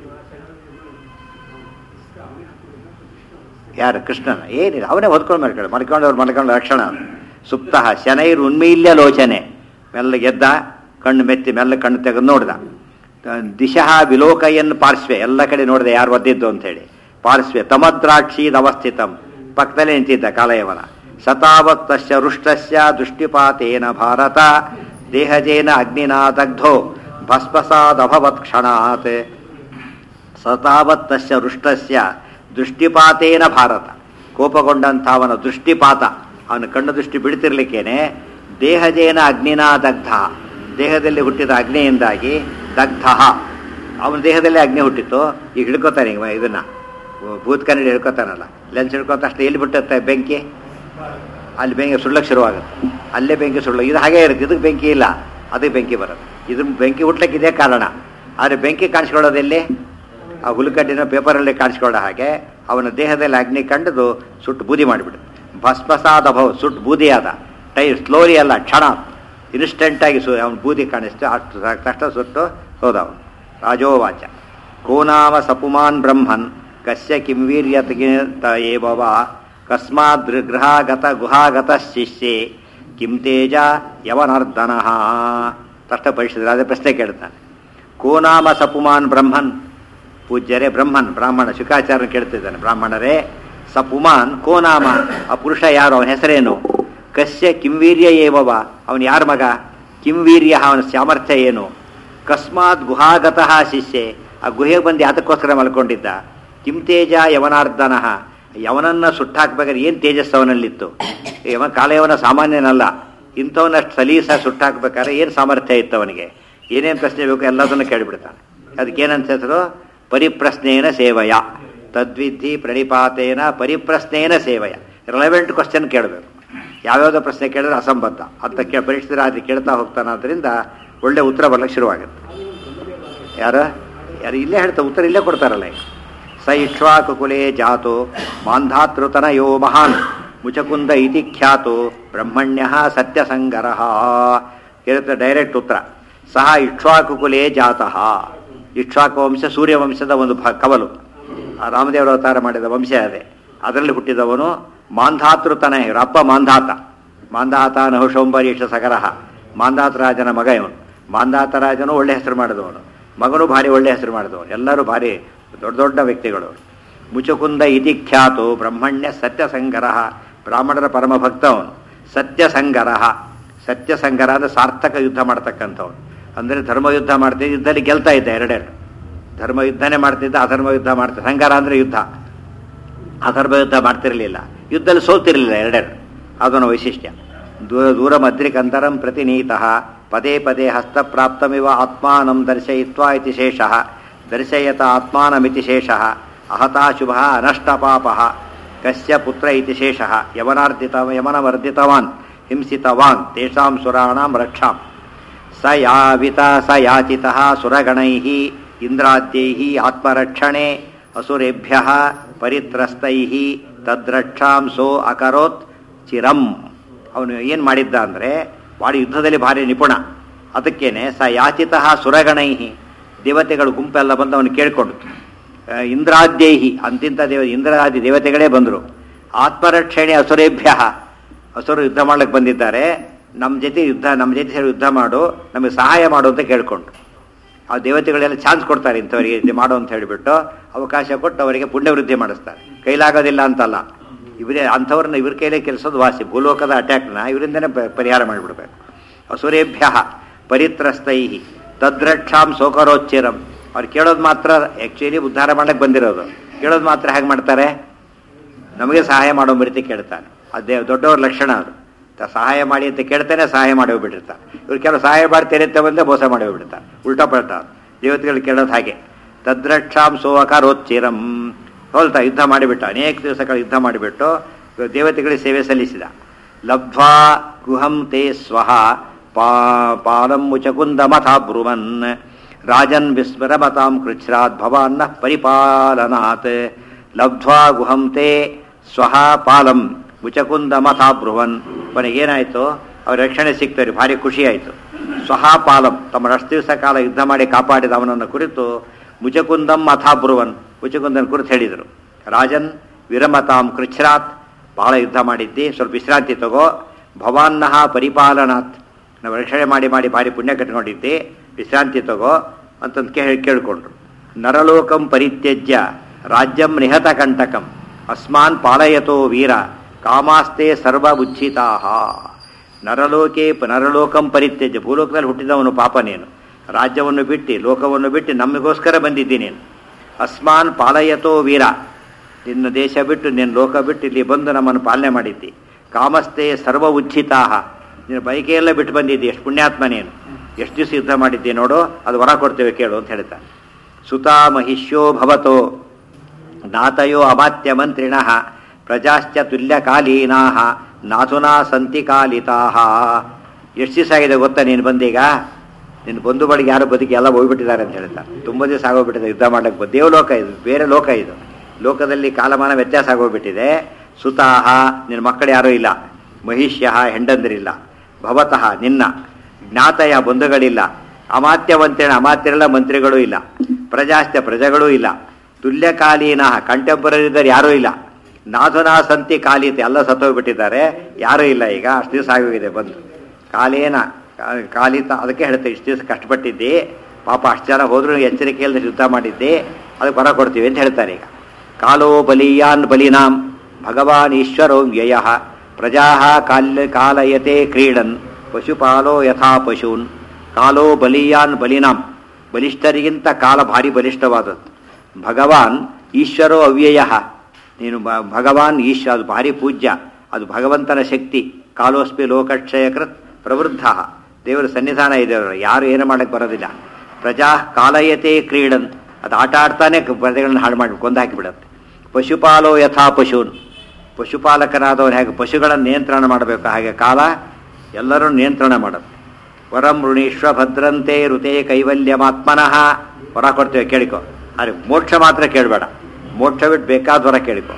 ಯಾರು ಕೃಷ್ಣನ ಏನಿಲ್ಲ ಅವನೇ ಹೊದ್ಕೊಂಡು ಮಲ್ಕೊಂಡು ಮಲ್ಕೊಂಡವ್ರು ಮಲ್ಕೊಂಡು ಲಕ್ಷಣ ಸುಪ್ತ ಶನೈರ್ ಉನ್ಮೀಲ್ಯ ಲೋಚನೆ ಮೆಲ್ಲ ಗೆದ್ದ ಕಣ್ಣು ಮೆತ್ತಿ ಮೆಲ್ಲ ಕಣ್ಣು ತೆಗೆದು ನೋಡ್ದ ದಿಶಃ ವಿಲೋಕಯನ್ ಪಾರ್ಶ್ವೆ ಎಲ್ಲ ಕಡೆ ನೋಡಿದೆ ಯಾರು ಒದ್ದಿದ್ದು ಅಂತ ಹೇಳಿ ಪಾರ್ಶ್ವೆ ತಮದ್ರಾಕ್ಷೀದ್ ಅವಸ್ಥಿತಂ ಪಕ್ಕದಲ್ಲೇ ನಿಂತಿದ್ದ ಕಾಲಯವನ ಸತಾವತ್ತಸ್ಯ ರುಷ್ಟಸ್ಯ ದೃಷ್ಟಿಪಾತೇನ ಭಾರತ ದೇಹಜೇನ ಅಗ್ನಿನಾ ದಗ್ಧೋ ಭಸ್ಮಸಾದಭವತ್ ಕ್ಷಣಾತ್ ಸತಾವತ್ತಸ್ಯ ರುಷ್ಟಸ್ಯ ದೃಷ್ಟಿಪಾತೇನ ಭಾರತ ಕೋಪಗೊಂಡಂಥ ಅವನ ದೃಷ್ಟಿಪಾತ ಅವನ ಕಣ್ಣು ದೃಷ್ಟಿ ಬಿಡ್ತಿರ್ಲಿಕ್ಕೇನೆ ದೇಹಜೇನ ಅಗ್ನಿನಾ ದಗ್ಧ ದೇಹದಲ್ಲಿ ಹುಟ್ಟಿದ ಅಗ್ನಿಯಿಂದಾಗಿ ದಗ್ಧ ಅವನ ದೇಹದಲ್ಲೇ ಅಗ್ನಿ ಹುಟ್ಟಿತ್ತು ಈಗ ಹಿಡ್ಕೋತಾನೆ ಈಗ ಇದನ್ನ ಭೂತ್ ಕನ್ನಡಿ ಹಿಡ್ಕೋತಾನಲ್ಲ ಲೆನ್ಸ್ ಹಿಡ್ಕೊತ ಅಷ್ಟು ಎಲ್ಲಿ ಬಿಟ್ಟತ್ತೆ ಬೆಂಕಿ ಅಲ್ಲಿ ಬೆಂಕಿ ಸುಳ್ಳಕ್ಕೆ ಶುರುವಾಗುತ್ತೆ ಅಲ್ಲೇ ಬೆಂಕಿ ಸುಳ್ಳು ಇದು ಹಾಗೆ ಇರುತ್ತೆ ಇದಕ್ಕೆ ಬೆಂಕಿ ಇಲ್ಲ ಅದಕ್ಕೆ ಬೆಂಕಿ ಬರುತ್ತೆ ಇದು ಬೆಂಕಿ ಹುಟ್ಲಕ್ಕೆ ಇದೇ ಕಾರಣ ಆದರೆ ಬೆಂಕಿ ಕಾಣಿಸ್ಕೊಳ್ಳೋದೆಲ್ಲಿ ಆ ಹುಲ್ಕಡ್ಡಿನ ಪೇಪರಲ್ಲಿ ಕಾಣಿಸ್ಕೊಳ್ಳೋ ಹಾಗೆ ಅವನ ದೇಹದಲ್ಲಿ ಅಗ್ನಿ ಕಂಡದು ಸುಟ್ಟು ಬೂದಿ ಮಾಡಿಬಿಡು ಭಸ್ಮಸಾದ ಭವ ಸುಟ್ಟು ಬೂದಿ ಆದ ಟೈ ಸ್ಲೋಲಿ ಅಲ್ಲ ಕ್ಷಣ ಇನ್ಸ್ಟೆಂಟಾಗಿ ಸು ಅವನ ಬೂದಿ ಕಾಣಿಸ್ತು ಅಷ್ಟು ಸಾಕು ತಕ್ಷಣ ಸುಟ್ಟು ಹೋದವನು ರಾಜೋವಾಚ ಕೋನಾಮ ಸಪುಮಾನ್ ಬ್ರಹ್ಮನ್ ಕಸ್ಯ ಕಿಂ ವೀರ್ಯತ ಏವವ ಕಸ್ಮಾದ್ ಗೃಹಾಗತ ಗುಹಾಗತ ಶಿಷ್ಯೆ ಕಿಂ ತೇಜ ಯವನರ್ದನಃ ತಕ್ಷಣ ಪರಿಶೀಲಿಸಿದ್ರೆ ಅದೇ ಪ್ರಶ್ನೆ ಕೇಳ್ತಾನೆ ಕೋನಾಮ ಸಪುಮಾನ್ ಬ್ರಹ್ಮನ್ ಪೂಜ್ಯರೇ ಬ್ರಹ್ಮನ್ ಬ್ರಾಹ್ಮಣ ಶುಕಾಚಾರ್ಯ ಕೇಳ್ತಿದ್ದಾನೆ ಬ್ರಾಹ್ಮಣರೇ ಸಪುಮಾನ್ ಕೋನಾಮ ಆ ಪುರುಷ ಯಾರು ಅವನ ಹೆಸರೇನು ಕಸ್ಯ ಕಿಂವೀರ್ಯ ಏವವ ಅವನು ಯಾರ ಮಗ ಕಿಂವೀರ್ಯ ಅವನ ಸಾಮರ್ಥ್ಯ ಏನು ಕಸ್ಮಾತ್ ಗುಹಾಗತಃ ಶಿಷ್ಯೆ ಆ ಗುಹೆಗೆ ಬಂದು ಯಾತಕ್ಕೋಸ್ಕರ ಮಲ್ಕೊಂಡಿದ್ದ ಕಿಂ ತೇಜ ಯವನಾರ್ದನಃ ಯವನನ್ನ ಸುಟ್ಟಾಕ್ಬೇಕಾದ್ರೆ ಏನು ತೇಜಸ್ಸು ಅವನಲ್ಲಿತ್ತು ಯವ ಕಾಲಯವನ ಸಾಮಾನ್ಯನಲ್ಲ ಇಂಥವನಷ್ಟು ಸಲೀಸ ಸುಟ್ಟಾಕ್ಬೇಕಾದ್ರೆ ಏನು ಸಾಮರ್ಥ್ಯ ಇತ್ತು ಅವನಿಗೆ ಏನೇನು ಪ್ರಶ್ನೆ ಬೇಕು ಎಲ್ಲದನ್ನು ಕೇಳಿಬಿಡ್ತಾನೆ ಅದಕ್ಕೇನಂತ ಹೆಸರು ಪರಿಪ್ರಶ್ನೇನ ಸೇವಯ ತದ್ವಿಧಿ ಪ್ರಣಿಪಾತೇನ ಪರಿಪ್ರಶ್ನೇನ ಸೇವಯ ರಿಲೆವೆಂಟ್ ಕ್ವಶನ್ ಕೇಳಬೇಕು ಯಾವ್ಯಾವುದೋ ಪ್ರಶ್ನೆ ಕೇಳಿದ್ರೆ ಅಸಂಬದ್ಧ ಅಂತ ಕೇ ಪರೀಕ್ಷಿತರ ಅದು ಕೇಳ್ತಾ ಹೋಗ್ತಾನೆ ಅದರಿಂದ ಒಳ್ಳೆ ಉತ್ತರ ಬರ್ಲಿಕ್ಕೆ ಶುರುವಾಗುತ್ತೆ ಯಾರು ಯಾರು ಇಲ್ಲೇ ಹೇಳ್ತಾ ಉತ್ತರ ಇಲ್ಲೇ ಕೊಡ್ತಾರಲ್ಲ ಈಗ ಸ ಇಕ್ಷ್ವಾಕುಕುಲೇ ಜಾತು ಮಾಂಧಾತೃತನಯೋ ಮಹಾನ್ ಮುಚಕುಂದ ಇತಿ ಖ್ಯಾತು ಬ್ರಹ್ಮಣ್ಯ ಸತ್ಯಸಂಗರ ಕೇಳುತ್ತೆ ಡೈರೆಕ್ಟ್ ಉತ್ತರ ಸಹ ಇಕ್ಷ್ವಾಕುಕುಲೇ ಜಾತಃ ಇಕ್ಷ್ವಾಕು ವಂಶ ಸೂರ್ಯವಂಶದ ಒಂದು ಭ ಕವಲು ಆ ರಾಮದೇವರ ಅವತಾರ ಮಾಡಿದ ವಂಶ ಅದೇ ಅದರಲ್ಲಿ ಹುಟ್ಟಿದವನು ಮಾಂಧಾತೃತನ ಇವ್ರ ಅಪ್ಪ ಮಾಂಧಾತ ಮಾಂಧಾತ ನಹುಶೋಂಬರೀಷ ಸಗರಹ ಮಾಂಧಾತ ರಾಜನ ಮಗ ಇವನು ಮಾಂಧಾತ ರಾಜನು ಒಳ್ಳೆ ಹೆಸರು ಮಾಡಿದವನು ಮಗನು ಭಾರಿ ಒಳ್ಳೆ ಹೆಸರು ಮಾಡಿದವನು ಎಲ್ಲರೂ ಭಾರಿ ದೊಡ್ಡ ದೊಡ್ಡ ವ್ಯಕ್ತಿಗಳು ಮುಚುಕುಂದ ಇತಿ ಖ್ಯಾತು ಬ್ರಹ್ಮಣ್ಯ ಸತ್ಯಸಂಗರ ಬ್ರಾಹ್ಮಣರ ಪರಮ ಭಕ್ತ ಅವನು ಸತ್ಯಸಂಗರ ಸತ್ಯಸಂಗರ ಅಂದರೆ ಸಾರ್ಥಕ ಯುದ್ಧ ಮಾಡ್ತಕ್ಕಂಥವನು ಅಂದರೆ ಧರ್ಮ ಯುದ್ಧ ಮಾಡ್ತಿದ್ದ ಯುದ್ಧದಲ್ಲಿ ಗೆಲ್ತಾ ಇದ್ದ ಎರಡೆರಡು ಧರ್ಮ ಯುದ್ಧನೇ ಮಾಡ್ತಿದ್ದ ಅಧರ್ಮ ಯುದ್ಧ ಮಾಡ್ತಿದ್ದ ಸಂಗಾರ ಅಂದರೆ ಯುದ್ಧ ಅಧರ್ಮ ಯುದ್ಧ ಮಾಡ್ತಿರಲಿಲ್ಲ ಯುದ್ಧದಲ್ಲಿ ಸೋತಿರಲಿಲ್ಲ ಎರಡೆರಡು ಅದನ್ನು ವೈಶಿಷ್ಟ್ಯ ದೂರ ದೂರ ಮದ್ರಿಕಂತರಂ ಪ್ರತಿನೀತಃ ಪದೇ ಪದೇ ಹಸ್ತಪ್ರಾಪ್ತಮಿವ ಆತ್ಮಾನಂ ದರ್ಶಯಿತ್ವಾ ಇತಿ ಶೇಷಃ ದರ್ಶಯತ ಆತ್ಮಾನಮಿತಿ ಶೇಷಃ ಅಹತಾ ಶುಭ ಅನಷ್ಟಪಾಪ ಕಸ್ಯ ಪುತ್ರ ಇತಿ ಶೇಷಃ ಯವನಾರ್ಧಿತ ಯವನವರ್ಧಿತವಾನ್ ಹಿಂಸಿತವಾನ್ ತೇಷಾಂ ಸುರಾಣಾಂ ರಕ್ಷಾಂ ಸ ಯಾವಿತ ಸ ಯಾಚಿತಃ ಸುರಗಣೈಃ ಇಂದ್ರಾದ್ಯೈಃ ಆತ್ಮರಕ್ಷಣೆ ಅಸುರೇಭ್ಯ ಪರಿತ್ರಸ್ತೈಃ ತದ್ರಕ್ಷಾಂ ಸೋ ಅಕರೋತ್ ಚಿರಂ ಅವನು ಏನು ಮಾಡಿದ್ದ ಅಂದರೆ ಭಾರಿ ಯುದ್ಧದಲ್ಲಿ ಭಾರಿ ನಿಪುಣ ಅದಕ್ಕೇನೆ ಸ ಯಾಚಿತಃ ಸುರಗಣೈಹಿ ದೇವತೆಗಳು ಗುಂಪೆಲ್ಲ ಬಂದು ಅವನು ಕೇಳಿಕೊಂಡು ಇಂದ್ರಾದ್ಯೈಹಿ ಅಂತಿಂತ ದೇವ ಇಂದ್ರಾದಿ ದೇವತೆಗಳೇ ಬಂದರು ಆತ್ಮರಕ್ಷಣೆ ಅಸುರೇಭ್ಯ ಅಸುರು ಯುದ್ಧ ಮಾಡ್ಲಿಕ್ಕೆ ಬಂದಿದ್ದಾರೆ ನಮ್ಮ ಜೊತೆ ಯುದ್ಧ ನಮ್ಮ ಜೊತೆ ಸೇರಿ ಯುದ್ಧ ಮಾಡು ನಮಗೆ ಸಹಾಯ ಮಾಡು ಅಂತ ಕೇಳ್ಕೊಂಡು ಆ ದೇವತೆಗಳೆಲ್ಲ ಚಾನ್ಸ್ ಕೊಡ್ತಾರೆ ಇಂಥವರಿಗೆ ಇದು ಮಾಡು ಅಂತ ಹೇಳಿಬಿಟ್ಟು ಅವಕಾಶ ಕೊಟ್ಟು ಅವರಿಗೆ ಪುಣ್ಯವೃದ್ಧಿ ಮಾಡಿಸ್ತಾರೆ ಕೈಲಾಗೋದಿಲ್ಲ ಅಂತಲ್ಲ ಇವರೇ ಅಂಥವ್ರನ್ನ ಇವ್ರ ಕೈಲೇ ಕೆಲಸದ ವಾಸಿ ಭೂಲೋಕದ ಅಟ್ಯಾಕ್ನ ಇವರಿಂದನೇ ಪ- ಪರಿಹಾರ ಮಾಡಿಬಿಡ್ಬೇಕು ಅಸುರೇಭ್ಯ ಪರಿತ್ರಸ್ತೈ ತದ್ರಕ್ಷಾಂ ಸೋಕರೋಚ್ಚಿರಂ ಅವ್ರು ಕೇಳೋದು ಮಾತ್ರ ಆ್ಯಕ್ಚುಲಿ ಉದ್ಧಾರ ಮಾಡಕ್ಕೆ ಬಂದಿರೋದು ಕೇಳೋದು ಮಾತ್ರ ಹೇಗೆ ಮಾಡ್ತಾರೆ ನಮಗೆ ಸಹಾಯ ಮಾಡೋ ರೀತಿ ಕೇಳ್ತಾನೆ ಅದೇ ದೊಡ್ಡವ್ರ ಲಕ್ಷಣ ಅದು ತ- ಸಹಾಯ ಮಾಡಿ ಅಂತ ಕೇಳ್ತಾನೆ ಸಹಾಯ ಮಾಡಿ ಹೋಗ್ಬಿಟ್ಟಿರ್ತಾರೆ ಇವ್ರು ಕೆಲವು ಸಹಾಯ ಮಾಡ್ತೀರಿ ಅಂತ ಬಂದೇ ಮೋಸ ಮಾಡಿ ಹೋಗ್ಬಿಡ್ತಾರೆ ಉಲ್ಟಾ ಪಲ್ಟಾ ದೇವತೆಗಳು ಕೇಳೋದು ಹಾಗೆ ತದ್ರಕ್ಷಾಂ ಸೋವಕಾರೋಚ್ಚಿರಂ ಹೋಲ್ತಾ ಯುದ್ಧ ಮಾಡಿಬಿಟ್ಟ ಅನೇಕ ದಿವಸಗಳ ಯುದ್ಧ ಮಾಡಿಬಿಟ್ಟು ದೇವತೆಗಳಿಗೆ ಸೇವೆ ಸಲ್ಲಿಸಿದ ಲಬ್ಧ್ವಾ ಗುಹಂ ತೇ ಸ್ವಹ ಪಾ ಪಾಲಂ ಮುಚಕುಂದ ಮಥಾ ಬ್ರುವನ್ ರಾಜನ್ ವಿಸ್ಮರಮತಾಂ ಕೃಚ್ಛ್ರಾತ್ ಭವಾನ್ನ ಪರಿಪಾಲನಾತ್ ಲಬ್ಧ್ವಾ ಗುಹಂ ತೇ ಸ್ವಹ ಪಾಲಂ ಮುಚಕುಂದ ಮಥಾ ಬ್ರುವನ್ ಕೊನೆಗೇನಾಯಿತು ಅವ್ರ ರಕ್ಷಣೆ ಸಿಕ್ತಾರೆ ಭಾರಿ ಖುಷಿ ಆಯಿತು ಸ್ವಹ ಪಾಲಂ ತಮ್ಮ ಅಷ್ಟು ದಿವಸ ಕಾಲ ಯುದ್ಧ ಮಾಡಿ ಕಾಪಾಡಿದ ಅವನನ್ನು ಕುರಿತು ಮುಚಕುಂದಂ ಮಥಾ ಬ್ರುವನ್ ಮುಚಕುಂದನ್ ಕುರಿತು ಹೇಳಿದರು ರಾಜನ್ ವಿರಮತಾಂ ಕೃಚ್ಛ್ರಾತ್ ಬಹಳ ಯುದ್ಧ ಮಾಡಿದ್ದಿ ಸ್ವಲ್ಪ ವಿಶ್ರಾಂತಿ ತಗೋ ಭವಾನ್ನಃ ಪರಿಪಾಲನಾತ್ ನಾವು ರಕ್ಷಣೆ ಮಾಡಿ ಮಾಡಿ ಭಾರಿ ಪುಣ್ಯ ಕಟ್ಕೊಂಡಿದ್ದಿ ವಿಶ್ರಾಂತಿ ತಗೋ ಅಂತಂದು ಕೇಳಿ ಕೇಳಿಕೊಂಡ್ರು ನರಲೋಕಂ ಪರಿತ್ಯಜ್ಯ ರಾಜ್ಯಂ ನಿಹತ ಕಂಟಕಂ ಅಸ್ಮಾನ್ ಪಾಲಯತೋ ವೀರ ಕಾಮಾಸ್ತೆ ಸರ್ವಬುಜ್ಜಿತಾ ನರಲೋಕೆ ಪ- ನರಲೋಕಂ ಪರಿತ್ಯಜ್ಯ ಭೂಲೋಕದಲ್ಲಿ ಹುಟ್ಟಿದವನು ಪಾಪ ನೀನು ರಾಜ್ಯವನ್ನು ಬಿಟ್ಟು ಲೋಕವನ್ನು ಬಿಟ್ಟು ನಮಗೋಸ್ಕರ ಬಂದಿದ್ದಿ ನೀನು ಅಸ್ಮಾನ್ ಪಾಲಯತೋ ವೀರ ನಿನ್ನ ದೇಶ ಬಿಟ್ಟು ನಿನ್ನ ಲೋಕ ಬಿಟ್ಟು ಇಲ್ಲಿ ಬಂದು ನಮ್ಮನ್ನು ಪಾಲನೆ ಮಾಡಿದ್ದಿ ಕಾಮಸ್ತೆ ಸರ್ವ ಉಜ್ಜಿತಾಹ ನಿನ್ನ ಬೈಕೆಲ್ಲ ಬಿಟ್ಟು ಬಂದಿದ್ದಿ ಎಷ್ಟು ಪುಣ್ಯಾತ್ಮ ನೀನು ಎಷ್ಟು ದಿವಸ ಯುದ್ಧ ಮಾಡಿದ್ದಿ ನೋಡು ಅದು ವರ ಕೊಡ್ತೇವೆ ಕೇಳು ಅಂತ ಹೇಳ್ತಾ ಸುತಾ ಮಹಿಷ್ಯೋ ಭವತೋ ನಾತಯೋ ಅಮಾತ್ಯ ಮಂತ್ರಿಣ ಪ್ರಜಾಶ್ಚ ತುಲ್ಯಕಾಲೀನಾ ನಾಥುನಾ ಸಂತಿ ಕಾಲಿತಾಹ ಎಷ್ಟು ದಿವಸ ಆಗಿದೆ ಗೊತ್ತಾ ನೀನು ಬಂದೀಗ ನಿನ್ನ ಬಂಧು ಬಳಿಗೆ ಯಾರು ಬದುಕಿ ಎಲ್ಲ ಹೋಗ್ಬಿಟ್ಟಿದ್ದಾರೆ ಅಂತ ಹೇಳ್ತಾರೆ ತುಂಬ ದಿವಸ ಆಗೋಗ್ಬಿಟ್ಟಿದೆ ಯುದ್ಧ ಮಾಡಕ್ಕೆ ಬ- ದೇವಲೋಕ ಇದು ಬೇರೆ ಲೋಕ ಇದು ಲೋಕದಲ್ಲಿ ಕಾಲಮಾನ ವ್ಯತ್ಯಾಸ ಆಗೋಗ್ಬಿಟ್ಟಿದೆ ಸುತಾಹ ನಿನ್ನ ಮಕ್ಕಳು ಯಾರೂ ಇಲ್ಲ ಮಹಿಷ್ಯ ಹೆಂಡಂದರಿಲ್ಲ ಭವತಃ ನಿನ್ನ ಜ್ಞಾತಯ ಬಂಧುಗಳಿಲ್ಲ ಅಮಾತ್ಯವಂತೇನ ಅಮಾತ್ಯರೆಲ್ಲ ಮಂತ್ರಿಗಳೂ ಇಲ್ಲ ಪ್ರಜಾಸ್ತ್ಯ ಪ್ರಜೆಗಳೂ ಇಲ್ಲ ತುಲ್ಯಕಾಲೀನ ಕಂಟೆಂಪರರಿ ಇದ್ದಾರೆ ಯಾರೂ ಇಲ್ಲ ನಾಥುನಾ ಸಂತಿ ಕಾಲಿತೆ ಎಲ್ಲ ಸತ್ತೋಗ್ಬಿಟ್ಟಿದ್ದಾರೆ ಯಾರೂ ಇಲ್ಲ ಈಗ ಅಷ್ಟು ದಿವಸ ಆಗೋಗಿದೆ ಬಂದು ಕಾಲೇನ ಕಾ- ಕಾಲಿತ ಅದಕ್ಕೆ ಹೇಳ್ತೇವೆ ಇಷ್ಟು ದಿವಸ ಕಷ್ಟಪಟ್ಟಿದ್ದಿ ಪಾಪ ಅಷ್ಟು ಜನ ಹೋದ್ರೂ ಎಚ್ಚರಿಕೆಯಲ್ಲಿ ಯುದ್ಧ ಮಾಡಿದ್ದಿ ಅದಕ್ಕೆ ಹೊರ ಕೊಡ್ತೀವಿ ಅಂತ ಹೇಳ್ತಾರೆ ಈಗ ಕಾಲೋ ಬಲಿಯಾನ್ ಬಲಿನಾಂ ಭಗವಾನ್ ಈಶ್ವರೋ ವ್ಯಯ ಪ್ರಜಾ ಕಾಲ್ಯ ಕಾಲಯತೆ ಕ್ರೀಡನ್ ಪಶುಪಾಲೋ ಯಥಾ ಪಶೂನ್ ಕಾಲೋ ಬಲಿಯಾನ್ ಬಲಿನಾಂ ಬಲಿಷ್ಠರಿಗಿಂತ ಕಾಲ ಭಾರಿ ಬಲಿಷ್ಠವಾದದ್ದು ಭಗವಾನ್ ಈಶ್ವರೋ ಅವ್ಯಯ ನೀನು ಬ- ಭಗವಾನ್ ಈಶ್ವ ಅದು ಭಾರಿ ಪೂಜ್ಯ ಅದು ಭಗವಂತನ ಶಕ್ತಿ ಕಾಲೋಸ್ಪಿ ಲೋಕಕ್ಷಯಕೃತ್ ಪ್ರವೃದ್ಧ ದೇವರ ಸನ್ನಿಧಾನ ಇದೆ ಅವರ ಯಾರು ಏನು ಮಾಡಕ್ಕೆ ಬರೋದಿಲ್ಲ ಪ್ರಜಾ ಕಾಲಯತೆ ಕ್ರೀಡನ್ ಅದು ಆಟ ಆಡ್ತಾನೆ ಕ- ಪ್ರಜೆಗಳನ್ನ ಹಾಳು ಮಾಡಿ ಕೊಂದು ಹಾಕಿಬಿಡುತ್ತೆ ಪಶುಪಾಲೋ ಯಥಾ ಪಶೂನ್ ಪಶುಪಾಲಕನಾದವನು ಹೇಗೆ ಪಶುಗಳನ್ನು ನಿಯಂತ್ರಣ ಮಾಡಬೇಕು ಹಾಗೆ ಕಾಲ ಎಲ್ಲರೂ ನಿಯಂತ್ರಣ ಮಾಡುತ್ತೆ ವರಂ ಋಣೀಶ್ವ ಭದ್ರಂತೆ ಋತೆ ಕೈವಲ್ಯಮಾತ್ಮನಃ ವರ ಕೊಡ್ತೇವೆ ಕೇಳಿಕೊ ಅರೆ ಮೋಕ್ಷ ಮಾತ್ರ ಕೇಳಬೇಡ ಮೋಕ್ಷ ಬಿಟ್ಟು ಬೇಕಾದ ವರ ಕೇಳಿಕೊ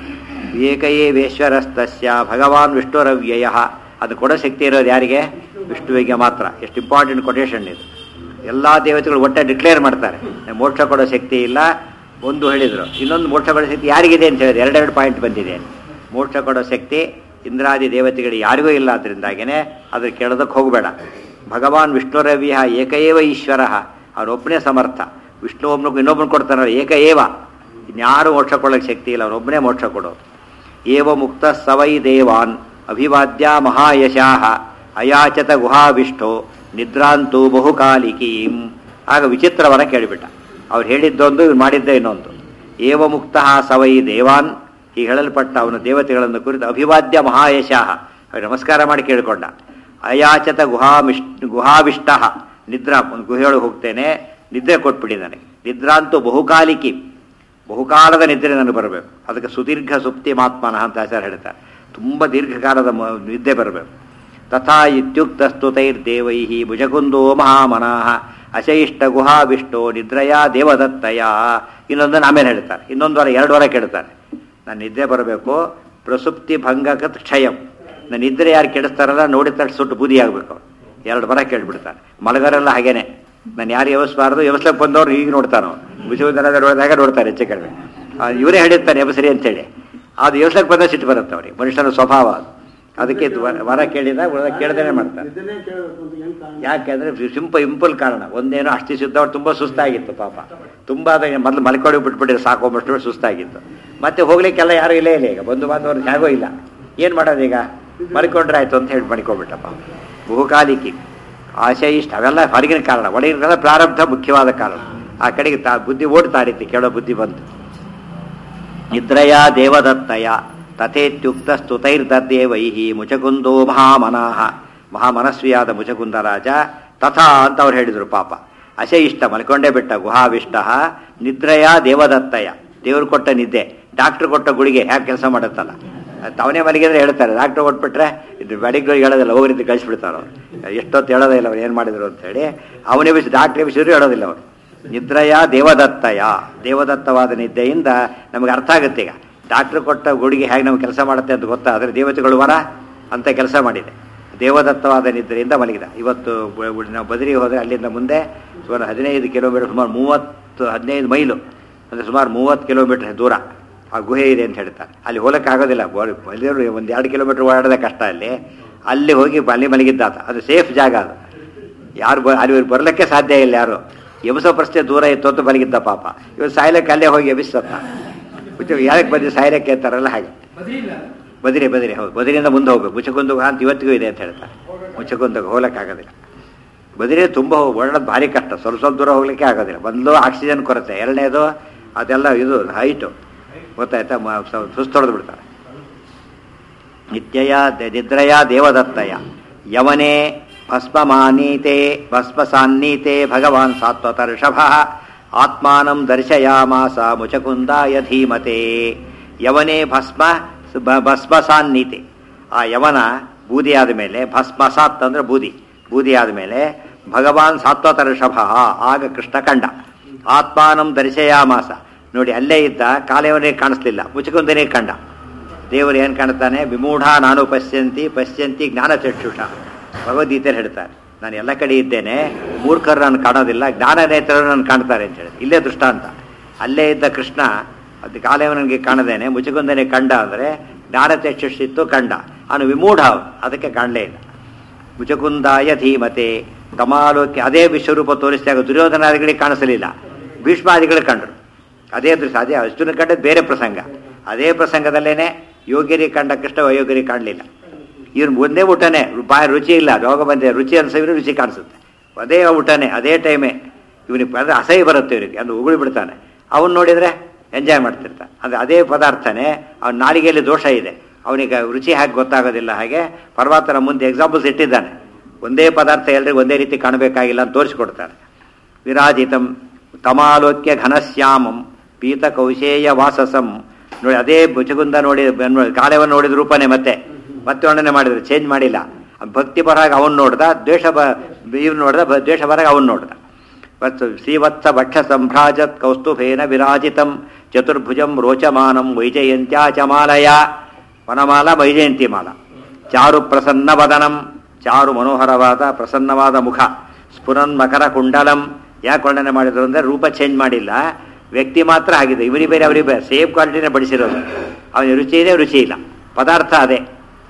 ಏಕಯೇವೇಶ್ವರಸ್ತಸ್ಯ ಭಗವಾನ್ ವಿಷ್ಣುರವ್ಯಯ ಅದು ಕೊಡೋ ಶಕ್ತಿ ಇರೋದು ಯಾರಿಗೆ ವಿಷ್ಣುವಿಗೆ ಮಾತ್ರ ಎಷ್ಟು ಇಂಪಾರ್ಟೆಂಟ್ ಕೊಟೇಶನ್ ಇದು ಎಲ್ಲ ದೇವತೆಗಳು ಒಟ್ಟೆ ಡಿಕ್ಲೇರ್ ಮಾಡ್ತಾರೆ ಮೋಕ್ಷ ಕೊಡೋ ಶಕ್ತಿ ಇಲ್ಲ ಒಂದು ಹೇಳಿದರು ಇನ್ನೊಂದು ಮೋಕ್ಷ ಕೊಡೋ ಶಕ್ತಿ ಯಾರಿಗಿದೆ ಅಂತ ಹೇಳಿದ್ರು ಎರಡೆರಡು ಪಾಯಿಂಟ್ ಬಂದಿದೆ ಮೋಕ್ಷ ಕೊಡೋ ಶಕ್ತಿ ಇಂದ್ರಾದಿ ದೇವತೆಗಳಿಗೆ ಯಾರಿಗೂ ಇಲ್ಲ ಅದರಿಂದಾಗೇನೆ ಅದ್ರ ಕೇಳೋದಕ್ಕೆ ಹೋಗಬೇಡ ಭಗವಾನ್ ವಿಷ್ಣುರವ್ಯ ಏಕಏವ ಈಶ್ವರ ಅವನೊಬ್ಬನೇ ಸಮರ್ಥ ವಿಷ್ಣು ಒಬ್ಬನಿಗೂ ಇನ್ನೊಬ್ಬನು ಕೊಡ್ತಾನಲ್ಲ ಏಕ ಏವ ಇನ್ಯಾರು ಮೋಕ್ಷ ಕೊಡೋಕ್ಕೆ ಶಕ್ತಿ ಇಲ್ಲ ಅವನೊಬ್ಬನೇ ಮೋಕ್ಷ ಕೊಡೋದು ಏವ ಮುಕ್ತ ಸವೈ ದೇವಾನ್ ಅಭಿವಾದ್ಯ ಮಹಾಯಶಾಹ ಅಯಾಚತ ಗುಹಾವಿಷ್ಟೋ ನಿದ್ರಾಂತು ಬಹುಕಾಲಿಕೀಂ ಆಗ ವಿಚಿತ್ರವರ ಕೇಳಿಬಿಟ್ಟ ಅವ್ರು ಹೇಳಿದ್ದೊಂದು ಇವ್ರು ಮಾಡಿದ್ದೇ ಇನ್ನೊಂದು ಏವ ಮುಕ್ತ ಸವೈ ದೇವಾನ್ ಈ ಹೇಳಲ್ಪಟ್ಟ ಅವನ ದೇವತೆಗಳನ್ನು ಕುರಿತು ಅಭಿವಾದ್ಯ ಮಹಾಯಶಾಹ ಅವ್ರು ನಮಸ್ಕಾರ ಮಾಡಿ ಕೇಳಿಕೊಂಡ ಅಯಾಚತ ಗುಹಾಮಿಷ್ ಗುಹಾವಿಷ್ಟ ನಿದ್ರಾ ಒಂದು ಗುಹೆಯೊಳಗೆ ಹೋಗ್ತೇನೆ ನಿದ್ರೆ ಕೊಟ್ಬಿಡಿ ನನಗೆ ನಿದ್ರಾಂತು ಬಹುಕಾಲಿಕಿ ಬಹುಕಾಲದ ನಿದ್ರೆ ನನಗೆ ಬರಬೇಕು ಅದಕ್ಕೆ ಸುದೀರ್ಘ ಸುಪ್ತಿ ಮಾತ್ಮನಃ ಅಂತ ಆಚಾರ್ಯ ಹೇಳ್ತಾರೆ ತುಂಬ ದೀರ್ಘಕಾಲದ ಮ- ನಿದ್ದೆ ಬರಬೇಕು ತಥಾ ಇತ್ಯುಕ್ತ ಸ್ತುತೈರ್ದೇವೈ ಭುಜಗುಂದೋ ಮಹಾಮನಃ ಅಶಯಿಷ್ಟ ಗುಹಾವಿಷ್ಟೋ ನಿದ್ರಯಾ ದೇವದತ್ತಯ ಇನ್ನೊಂದನ್ನು ಆಮೇಲೆ ಹೇಳ್ತಾರೆ ಇನ್ನೊಂದು ವಾರ ಎರಡು ವಾರ ಕೇಳ್ತಾರೆ ನಾನು ನಿದ್ದೆ ಬರಬೇಕು ಪ್ರಸುಪ್ತಿ ಭಂಗಕತ್ ಕ್ಷಯಂ ನನ್ನ ನಿದ್ರೆ ಯಾರು ಕೆಡಿಸ್ತಾರಲ್ಲ ನೋಡಿದ ತಕ್ಷಣ ಸುಟ್ಟು ಬೂದಿ ಆಗಬೇಕು ಎರಡು ವಾರ ಕೇಳ್ಬಿಡ್ತಾರೆ ಮಲಗರೆಲ್ಲ ಹಾಗೇನೆ ನಾನು ಯಾರು ಎವಸ್ಬಾರ್ದು ಎವಸ್ಲಕ್ಕೆ ಬಂದವ್ರು ಈಗ ನೋಡ್ತಾನೋ ವಿಶ್ವವಿದ್ಯಾಲಯದ ನೋಡಿದಾಗ ನೋಡ್ತಾರೆ ಹೆಚ್ಚು ಕಡಿಮೆ ಆ, ಇವರೇ ಹೇಳಿರ್ತಾರೆ ಎಬಸರಿ ಅಂತೇಳಿ ಅದು ಎವಸ್ಲಕ್ಕೆ ಬಂದ ಸಿಟ್ಟು ಬರುತ್ತೆ ಅವ್ರಿಗೆ ಮನುಷ್ಯನ ಸ್ವಭಾವ ಅದು ಅದಕ್ಕೆ ಇದು ವರ- ವರ ಕೇಳಿದ ಉಳಿದ ಕೇಳ್ದೇನೆ ಮಾಡ್ತಾರೆ ಇದನ್ನೇ ಕೇಳಬೇಕು ಅಂತ ಏನ್ ಕಾರಣ ಯಾಕೆಂದ್ರೆ ಸಿಂಪ ಇಂಪಲ್ ಕಾರಣ ಒಂದೇನೋ ಅಷ್ಟು ಸಿದ್ದವ್ರು ತುಂಬ ಸುಸ್ತಾಗಿತ್ತು ಪಾಪ ತುಂಬ ಅದಾಗ ಮೊದಲು ಮಲ್ಕೊಂಡು ಬಿಟ್ಬಿಟ್ಟಿದ್ರೆ ಸಾಕೊಂಬಷ್ಟು ಸುಸ್ತಾಗಿತ್ತು ಮತ್ತೆ ಹೋಗ್ಲಿಕ್ಕೆಲ್ಲ ಯಾರು ಇಲ್ಲೇ ಇಲ್ಲ ಈಗ ಬಂಧು ಬಾಂಧವರು ಜಾಗೋ ಇಲ್ಲ ಏನು ಮಾಡೋದು ಈಗ ಮಲ್ಕೊಂಡ್ರೆ ಆಯ್ತು ಅಂತ ಹೇಳಿ ಮಲ್ಕೊಂಡ್ಬಿಟ್ಟಪ್ಪ ಬಹುಕಾಲಿಕಿ ಆಶೆ ಇಷ್ಟ ಅವೆಲ್ಲ ಹೊರಗಿನ ಕಾರಣ ಒಳಗಿನ ಪ್ರಾರಬ್ಧ ಮುಖ್ಯವಾದ ಕಾರಣ ಆ ಕಡೆಗೆ ತಾ ಬುದ್ಧಿ ಓಡ್ತಾಡಿತ್ತು ಕೇಳೋ ಬುದ್ಧಿ ಬಂತು ನಿದ್ರಯ ದೇವದತ್ತಯ ತಥೇತ್ಯುಕ್ತ ಸ್ತುತೈರ್ದೇವೈ ಮುಚಕುಂದೋ ಮಹಾಮನಃ ಮಹಾಮನಸ್ವಿಯಾದ ಮುಚಕುಂದ ರಾಜ ತಥಾ ಅಂತ ಅವ್ರು ಹೇಳಿದರು ಪಾಪ ಅಶಯಿಷ್ಟ ಮಲ್ಕೊಂಡೇ ಬಿಟ್ಟ ಗುಹಾವಿಷ್ಟ ನಿದ್ರಯ ದೇವದತ್ತಯ ದೇವ್ರು ಕೊಟ್ಟ ನಿದ್ದೆ ಡಾಕ್ಟ್ರ್ ಕೊಟ್ಟ ಗುಳಿಗೆ ಹ್ಯಾಕೆ ಕೆಲಸ ಮಾಡುತ್ತಲ್ಲ ತವನೇ ಮಲಗಿದ್ರೆ ಹೇಳ್ತಾರೆ ಡಾಕ್ಟ್ರ್ ಕೊಟ್ಬಿಟ್ರೆ ಇದು ಬೆಳಿಗ್ಗೆ ಹೇಳೋದಿಲ್ಲ ಹೋಗ್ರಿದ್ದು ಕಳಿಸ್ಬಿಡ್ತಾರೆ ಅವ್ರು ಎಷ್ಟೊತ್ತು ಹೇಳೋದೇ ಇಲ್ಲ ಅವ್ರು ಏನು ಮಾಡಿದ್ರು ಅಂತೇಳಿ ಅವನೇ ಬಿಸಿ ಡಾಕ್ಟ್ರೇ ಬಿಸಿದ್ರು ಹೇಳೋದಿಲ್ಲ ಅವರು ನಿದ್ರಯ ದೇವದತ್ತಯ ದೇವದತ್ತವಾದ ನಿದ್ದೆಯಿಂದ ನಮಗೆ ಅರ್ಥ ಆಗುತ್ತೆ ಈಗ ಡಾಕ್ಟ್ರ್ ಕೊಟ್ಟ ಗುಡಿಗೆ ಹೇಗೆ ನಮ್ಗೆ ಕೆಲಸ ಮಾಡುತ್ತೆ ಅಂತ ಗೊತ್ತಾದರೆ ದೇವತೆಗಳು ವರ ಅಂತ ಕೆಲಸ ಮಾಡಿದೆ ದೇವದತ್ತವಾದ ನಿದ್ರೆಯಿಂದ ಮಲಗಿದ ಇವತ್ತು ಬ- ಬ- ನಾವು ಬದರಿಗೆ ಹೋದರೆ ಅಲ್ಲಿಂದ ಮುಂದೆ ಸುಮಾರು ಹದಿನೈದು ಕಿಲೋಮೀಟರ್ ಸುಮಾರು ಮೂವತ್ತು ಹದಿನೈದು ಮೈಲು ಅಂದರೆ ಸುಮಾರು ಮೂವತ್ತು ಕಿಲೋಮೀಟರ್ ದೂರ ಆ ಗುಹೆ ಇದೆ ಅಂತ ಹೇಳ್ತಾರೆ ಅಲ್ಲಿ ಹೋಗಕ್ಕೆ ಆಗೋದಿಲ್ಲ ಬಲಿಯವರು ಒಂದು ಎರಡು ಕಿಲೋಮೀಟರ್ ಓಡಾಡೋದೇ ಕಷ್ಟ ಅಲ್ಲಿ ಅಲ್ಲಿ ಹೋಗಿ ಅಲ್ಲಿ ಮಲಗಿದ್ದಾತ ಅದು ಸೇಫ್ ಜಾಗ ಅದು ಯಾರು ಬ ಅಲ್ಲಿ ಬರಲಿಕ್ಕೆ ಸಾಧ್ಯ ಇಲ್ಲ ಯಾರು ಎಬ್ಸೋ ಪ್ರಶ್ನೆ ದೂರ ಇತ್ತು ಅಂತ ಮಲಗಿದ್ದ ಪಾಪ ಇವ್ರು ಸಾಯ್ಲಕ್ಕೆ ಅಲ್ಲೇ ಹೋಗಿ ಎಬ್ಬಿಸ್ತತ್ತ ಯಾಕೆ ಬಂದು ಸಾಯ್ಲಕ್ಕೆ ಅಂತಾರಲ್ಲ ಹಾಗೆ ಬದಿರಿ ಬದಿರಿ ಹೌದು ಬದಿರಿಯಿಂದ ಮುಂದೆ ಹೋಗ್ಬೇಕು ಮುಚ್ಚಕೊಂದು ಅಂತ ಇವತ್ತಿಗೂ ಇದೆ ಅಂತ ಹೇಳ್ತಾರೆ ಮುಚ್ಚಕೊಂದು ಹೋಗ್ಲಿಕ್ಕಾಗೋದಿಲ್ಲ ಬದಿರಿ ತುಂಬ ಓಡಾಡೋದು ಭಾರಿ ಕಷ್ಟ ಸ್ವಲ್ಪ ಸ್ವಲ್ಪ ದೂರ ಹೋಗ್ಲಿಕ್ಕೆ ಆಗೋದಿಲ್ಲ ಒಂದು ಆಕ್ಸಿಜನ್ ಕೊರತೆ ಎರಡನೇದು ಅದೆಲ್ಲ ಇದು ಹೈಟು ಗೊತ್ತಾಯ್ತಾ ಮ- ಸ- ಸುಸ್ತೊಡೆದು ಬಿಡ್ತಾರೆ ನಿತ್ಯಯ ದ- ನಿದ್ರಯ ದೇವದತ್ತಯ ಯವನೇ ಭಸ್ಮಮಾನೀತೆ ಭಸ್ಮಸಾನ್ನೀತೆ ಭಗವಾನ್ ಸಾತ್ವತ ಋಷಭ ಆತ್ಮಾನಂ ದರ್ಶಯಾಮಾಸ ಮುಚಕುಂದಾಯ ಧೀಮತೆ ಯವನೇ ಭಸ್ಮ ಸ- ಬ- ಭಸ್ಮಸಾನ್ನೀತೆ ಆ ಯವನ ಬೂದಿ ಆದ ಮೇಲೆ ಭಸ್ಮಸಾತ್ ಅಂದ್ರೆ ಬೂದಿ ಬೂದಿ ಆದ ಮೇಲೆ ಭಗವಾನ್ ಸಾತ್ವತ ಋಷಭ ಆಗ ಕೃಷ್ಣ ಕಂಡ ಆತ್ಮಾನಂ ದರ್ಶಯಾಮಾಸ ನೋಡಿ ಅಲ್ಲೇ ಇದ್ದ ಕಾಲೇವನೇ ಕಾಣಿಸ್ಲಿಲ್ಲ ಮುಚಕುಂದನೇ ಕಂಡ ದೇವರು ಏನು ಕಾಣ್ತಾನೆ ವಿಮೂಢ ನಾನು ಪಶ್ಯಂತಿ ಪಶ್ಯಂತಿ ಜ್ಞಾನ ಚಕ್ಷುಷ ಭಗವದ್ಗೀತೆಯಲ್ಲಿ ಹೇಳ್ತಾರೆ ನಾನು ಎಲ್ಲ ಕಡೆ ಇದ್ದೇನೆ ಮೂರ್ಖರು ನಾನು ಕಾಣೋದಿಲ್ಲ ಜ್ಞಾನ ನೇತ್ರರು ನಾನು ಕಾಣ್ತಾರೆ ಅಂತ ಹೇಳಿ ಇಲ್ಲೇ ದೃಷ್ಟಾಂತ ಅಲ್ಲೇ ಇದ್ದ ಕೃಷ್ಣ ಅದು ಕಾಲೇವನಿಗೆ ಕಾಣದೇನೆ ಮುಚುಕುಂದನೆ ಕಂಡ ಅಂದರೆ ಜ್ಞಾನ ಚಕ್ಷುಷಿತ್ತು ಕಂಡ ಅವನು ವಿಮೂಢ ಅವನು. ಅದಕ್ಕೆ ಕಾಣಲೇ ಇಲ್ಲ ಮುಚಕುಂದಾಯ ಧೀಮತೆ ಕಮಾಲೋಕ್ಕೆ ಅದೇ ವಿಶ್ವರೂಪ ತೋರಿಸಿದಾಗ ದುರ್ಯೋಧನಾದಿಗಳಿಗೆ ಕಾಣಿಸಲಿಲ್ಲ ಭೀಷ್ಮಾದಿಗಳು ಕಂಡರು ಅದೇ ದೃಶ್ಯ ಅದೇ ಅರ್ಜುನ ಕಂಡದ್ದು ಬೇರೆ ಪ್ರಸಂಗ ಅದೇ ಪ್ರಸಂಗದಲ್ಲೇನೆ ಯೋಗ್ಯರಿಗೆ ಕಂಡ ಕೃಷ್ಣ ಅಯೋಗ್ಯರಿಗೆ ಕಾಣಲಿಲ್ಲ ಇವ್ನು ಒಂದೇ ಊಟನೇ ಬಾಯಿ ರುಚಿ ಇಲ್ಲ ರೋಗ ಬಂದೆ ರುಚಿ ಅನ್ಸಿದ್ರೆ ರುಚಿ ಕಾಣಿಸುತ್ತೆ ಅದೇ ಊಟನೇ ಅದೇ ಟೈಮೇ ಇವನಿಗೆ ಅಂದರೆ ಅಸಹ್ಯ ಬರುತ್ತೆ ಇವನಿಗೆ ಅಂದ್ರೆ ಉಗುಳಿ ಬಿಡ್ತಾನೆ ಅವನು ನೋಡಿದರೆ ಎಂಜಾಯ್ ಮಾಡ್ತಿರ್ತಾನೆ ಅಂದರೆ ಅದೇ ಪದಾರ್ಥನೇ ಅವನ ನಾಲಿಗೆಯಲ್ಲಿ ದೋಷ ಇದೆ ಅವನಿಗೆ ರುಚಿ ಹಾಗೆ ಗೊತ್ತಾಗೋದಿಲ್ಲ ಹಾಗೆ ಪರ್ವತನ ಮುಂದೆ ಎಕ್ಸಾಂಪಲ್ಸ್ ಇಟ್ಟಿದ್ದಾನೆ ಒಂದೇ ಪದಾರ್ಥ ಎಲ್ರಿಗೂ ಒಂದೇ ರೀತಿ ಕಾಣಬೇಕಾಗಿಲ್ಲ ಅಂತ ತೋರಿಸ್ಕೊಡ್ತಾನೆ ವಿರಾಜಿತಂ ತಮಾಲೋಕ್ಯ ಘನಶ್ಯಾಮಂ ಪೀತ ಕೌಶೇಯ ವಾಸಸಂ ನೋಡಿ ಅದೇ ಭುಜಗುಂದ ನೋಡಿ ಕಾಲವನ್ನು ನೋಡಿದ ರೂಪನೇ ಮತ್ತೆ ಮತ್ತೆ ವರ್ಣನೆ ಮಾಡಿದ್ರು ಚೇಂಜ್ ಮಾಡಿಲ್ಲ ಭಕ್ತಿ ಬರಾಗ ಅವನು ನೋಡ್ದ ದ್ವೇಷ ಬ ಇವ್ನು ನೋಡ್ದ ಬ- ದ್ವೇಷ ಬರಾಗ ಅವನು ನೋಡ್ದ ವತ್ಸ ಶ್ರೀವತ್ಸ ಭಕ್ಷ ಸಂಭ್ರಾಜತ್ ಕೌಸ್ತುಭೇನ ವಿರಾಜಿತಂ ಚತುರ್ಭುಜಂ ರೋಚಮಾನಂ ವೈಜಯಂತ್ಯಾ ಚ ಮಾಲಯ ವನಮಾಲ ವೈಜಯಂತಿ ಮಾಲ ಚಾರು ಪ್ರಸನ್ನ ವದನಂ ಚಾರು ಮನೋಹರವಾದ ಪ್ರಸನ್ನವಾದ ಮುಖ ಸ್ಫುರನ್ ಮಕರ ಕುಂಡಲಂ ಯಾಕೆ ವರ್ಣನೆ ಮಾಡಿದ್ರು ಅಂದರೆ ರೂಪ ಚೇಂಜ್ ಮಾಡಿಲ್ಲ ವ್ಯಕ್ತಿ ಮಾತ್ರ ಆಗಿದೆ ಇವರಿಗೆ ಬೇರೆ ಅವರಿಗೆ ಬೇರೆ ಸೇಮ್ ಕ್ವಾಲಿಟಿನೇ ಬಡಿಸಿರೋದು ಅವನಿಗೆ ರುಚಿ ಇದೆ ರುಚಿ ಇಲ್ಲ ಪದಾರ್ಥ ಅದೇ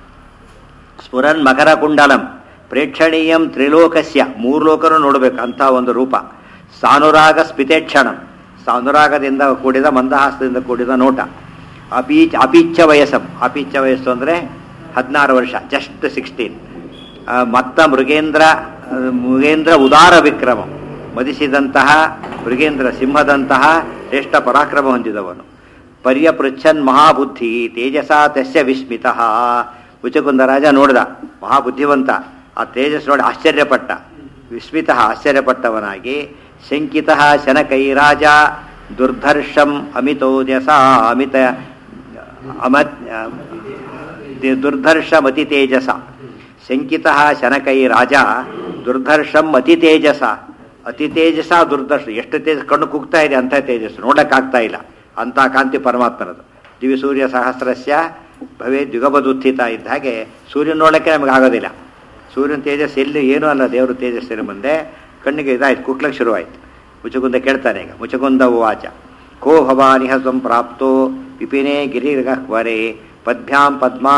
ಸ್ಫುರನ್ ಮಕರ ಕುಂಡಲಂ ಪ್ರೇಕ್ಷಣೀಯಂ ತ್ರಿಲೋಕಸ್ಯ ಮೂರು ಲೋಕನು ನೋಡಬೇಕು ಅಂಥ ಒಂದು ರೂಪ ಸಾನುರಾಗ ಸ್ಮಿತೇಕ್ಷಣಂ ಸಾನುರಾಗದಿಂದ ಕೂಡಿದ ಮಂದಹಾಸದಿಂದ ಕೂಡಿದ ನೋಟ ಅಪೀಚ್ ಅಪೀಚ್ಛ ವಯಸ್ಸಂ ಅಪೀಚ್ಛ ವಯಸ್ಸು ಅಂದರೆ ಹದಿನಾರು ವರ್ಷ ಜಸ್ಟ್ ಸಿಕ್ಸ್ಟೀನ್ ಮತ್ತ ಮೃಗೇಂದ್ರ ಆ, ಮೃಗೇಂದ್ರ ಉದಾರ ವಿಕ್ರಮ ಮದಿಸಿದಂತಹ ಮೃಗೇಂದ್ರ ಸಿಂಹದಂತಹ ಶ್ರೇಷ್ಠ ಪರಾಕ್ರಮ ಹೊಂದಿದವನು ಪರ್ಯಪೃಚ್ಛನ್ ಮಹಾಬುದ್ಧಿ ತೇಜಸ ತಸ್ಯ ವಿಸ್ಮಿತ ಮುಚಕುಂದ ರಾಜ ನೋಡಿದ ಮಹಾಬುದ್ಧಿವಂತ ಆ ತೇಜಸ್ ನೋಡಿ ಆಶ್ಚರ್ಯಪಟ್ಟ ವಿಸ್ಮಿತ ಆಶ್ಚರ್ಯಪಟ್ಟವನಾಗಿ ಶಂಕಿತ ಶನಕೈರಾಜ ದುರ್ಧರ್ಷಂ ಅಮಿತೋಜಸ ಅಮಿತ ಅಮತ್ ದುರ್ಧರ್ಷಮತಿ ತೇಜಸ ಶಂಕಿತ ಶನಕೈ ರಾಜ ದುರ್ಧರ್ಷಂ ಅತಿ ತೇಜಸ ಅತಿ ತೇಜಸ ದುರ್ದರ್ಶ ಎಷ್ಟು ತೇಜಸ್ ಕಣ್ಣು ಕುಗ್ತಾ ಇದೆ ಅಂಥ ತೇಜಸ್ಸು ನೋಡಕ್ಕಾಗ್ತಾ ಇಲ್ಲ ಅಂಥ ಕಾಂತಿ ಪರಮಾತ್ಮನದು ದಿವಿ ಸೂರ್ಯ ಸಹಸ್ರಸ್ಯ ಭವೇ ಯುಗಬದುತ್ಥಿತ ಇದ್ದ ಹಾಗೆ ಸೂರ್ಯನ ನೋಡಕ್ಕೆ ನಮಗೆ ಆಗೋದಿಲ್ಲ ಸೂರ್ಯನ ತೇಜಸ್ ಎಲ್ಲಿ ಏನೂ ಅಲ್ಲ ದೇವರು ತೇಜಸ್ಸಿನ ಮುಂದೆ ಕಣ್ಣಿಗೆ ಇದಾಯ್ತು ಕುಕ್ಲಕ್ಕೆ ಶುರುವಾಯ್ತು ಮುಚುಕುಂದ ಕೇಳ್ತಾನೆ ಈಗ ಮುಚುಕುಂದ ಉವಾಚ ಕೋ ಭವಾನಿಹ ಸಂಪ್ರಾಪ್ತೋ ವಿಪಿನೇ ಗಿರಿಗಹ್ವರೆ ಪದ್ಭ್ಯಾಂ ಪದ್ಮಾ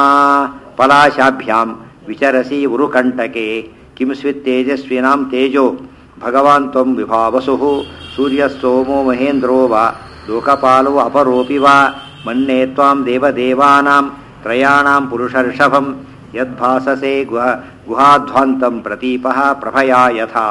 ಪಲಾಶಾಭ್ಯಾಂ ವಿಚರಸಿ ಉರುಕಂಟಕೆ ಕಿಂ ಸ್ವಿತ್ ತೇಜಸ್ವಿನಾಂ ತೇಜೋ ಭಗವಾನ್ ತ್ವಂ ವಿಭಾವಸು ಸೂರ್ಯ ಸೋಮೋ ಮಹೇಂದ್ರೋ ವಾ ಲೋಕಪಾಲೋ ಅಪರೋಪಿ ವಾ ಮನ್ಯೇ ತ್ವಾಂ ದೇವದೇವಾನಾಂ ತ್ರಯಾಣಾಂ ಪುರುಷರ್ಷಭಂ ಯದ್ಭಾಸಸೆ ಗುಹ ಗುಹಾಧ್ವಾಂತಂ ಪ್ರತೀಪಃ ಪ್ರಭಯಾ ಯಥಾ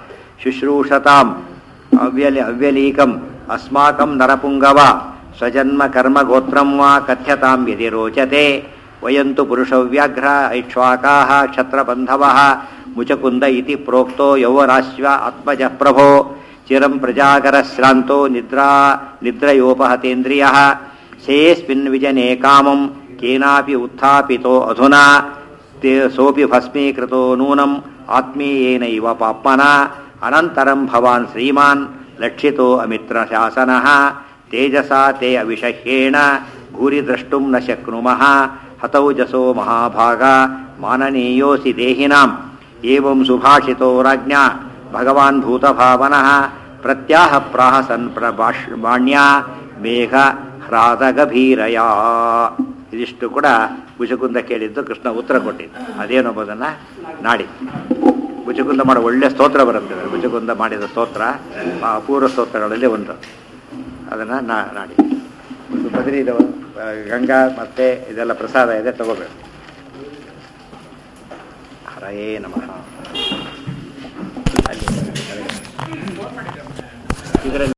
ಶುಶ್ರೂಷತಾಂ ಅವ್ಯಲಿ ಅವ್ಯಲೀಕಂ ಅಸ್ಮಾಕಂ ನರಪುಂಗವ ಸ್ವಜನ್ಮ ಕರ್ಮ ಗೋತ್ರಂ ವಾ ಕಥ್ಯತಾಂ ಯದಿ ರೋಚತೆ ವಯಂತು ಪುರುಷವ್ಯಾಘ್ರ ಐಕ್ಷ್ವಾಕಾಹ ಕ್ಷತ್ರಬಂಧವಃ ಮುಚಕುಂದ ಇತಿ ಪ್ರೋಕ್ತೋ ಯೌವರಾಶ್ವ ಆತ್ಮಜ ಪ್ರಭೋ ಚಿರಂ ಪ್ರಜಾಕರ ಶ್ರಾಂತೋ ನಿದ್ರಾ ನಿದ್ರಯೋಪಹತೇಂದ್ರಿಯಃ ಶೇಸ್ಮಿನ್ ವಿಜನೆ ಕಾಮಂ ಕೇನಾಪಿ ಉತ್ಥಾಪಿತೋ ಅಧುನಾ ತೇ ಸೋಪಿ ಭಸ್ಮೀಕೃತೋ ನೂನಂ ಆತ್ಮೀಯೇನೈವ ಪಾಪ್ಮನ ಅನಂತರಂ ಭವಾನ್ ಶ್ರೀಮಾನ್ ಲಕ್ಷಿತೋ ಅಮಿತ್ರ ಶಾಸನಃ ತೇಜಸಾ ತೇ ಅವಿಷಹ್ಯೇಣ ಭೂರಿ ದ್ರಷ್ಟುಂ ನ ಶಕ್ನುಮಃ ಹತೌಜಸೋ ಮಹಾಭಾಗ ಮಾನನೀಯೋಸಿ ದೇಹಿನಾಂ ಏವಂ ಸುಭಾಷಿತೋ ರಾಜ್ಞಾ ಭಗವಾನ್ ಭೂತಭಾವನಃ ಪ್ರತ್ಯಾಹ ಪ್ರಾಹಸನ್ ಪ್ರಭಾಷ್ ಬಾಣ್ಯ ಮೇಘ ಹ್ರಾದ ಗಭೀರಯ ಇದಿಷ್ಟು ಕೂಡ ಭುಜಕುಂದ ಕೇಳಿದ್ದು ಕೃಷ್ಣ ಉತ್ತರ ಕೊಟ್ಟಿದ್ದು ಅದೇನೊಬ್ಬದನ್ನು ನಾಡಿ ಭುಜಕುಂದ ಮಾಡೋ ಒಳ್ಳೆ ಸ್ತೋತ್ರ ಬರುತ್ತೆ ಇದರಲ್ಲಿ. ಭುಜಕುಂದ ಮಾಡಿದ ಸ್ತೋತ್ರ ಆ ಅಪೂರ್ವ ಸ್ತೋತ್ರಗಳಲ್ಲಿ ಒಂದು ಅದನ್ನು ನಾ ನಾಡಿ ಒಂದು ಬದರಿ ಇದು ಆ, ಗಂಗಾ ಮತ್ತೆ ಇದೆಲ್ಲ ಪ್ರಸಾದ ಇದೆ ತಗೋಬೇಕು ಹರಯೇ ನಮಃ ಅಲ್ಲಿ ಇದರಲ್ಲಿ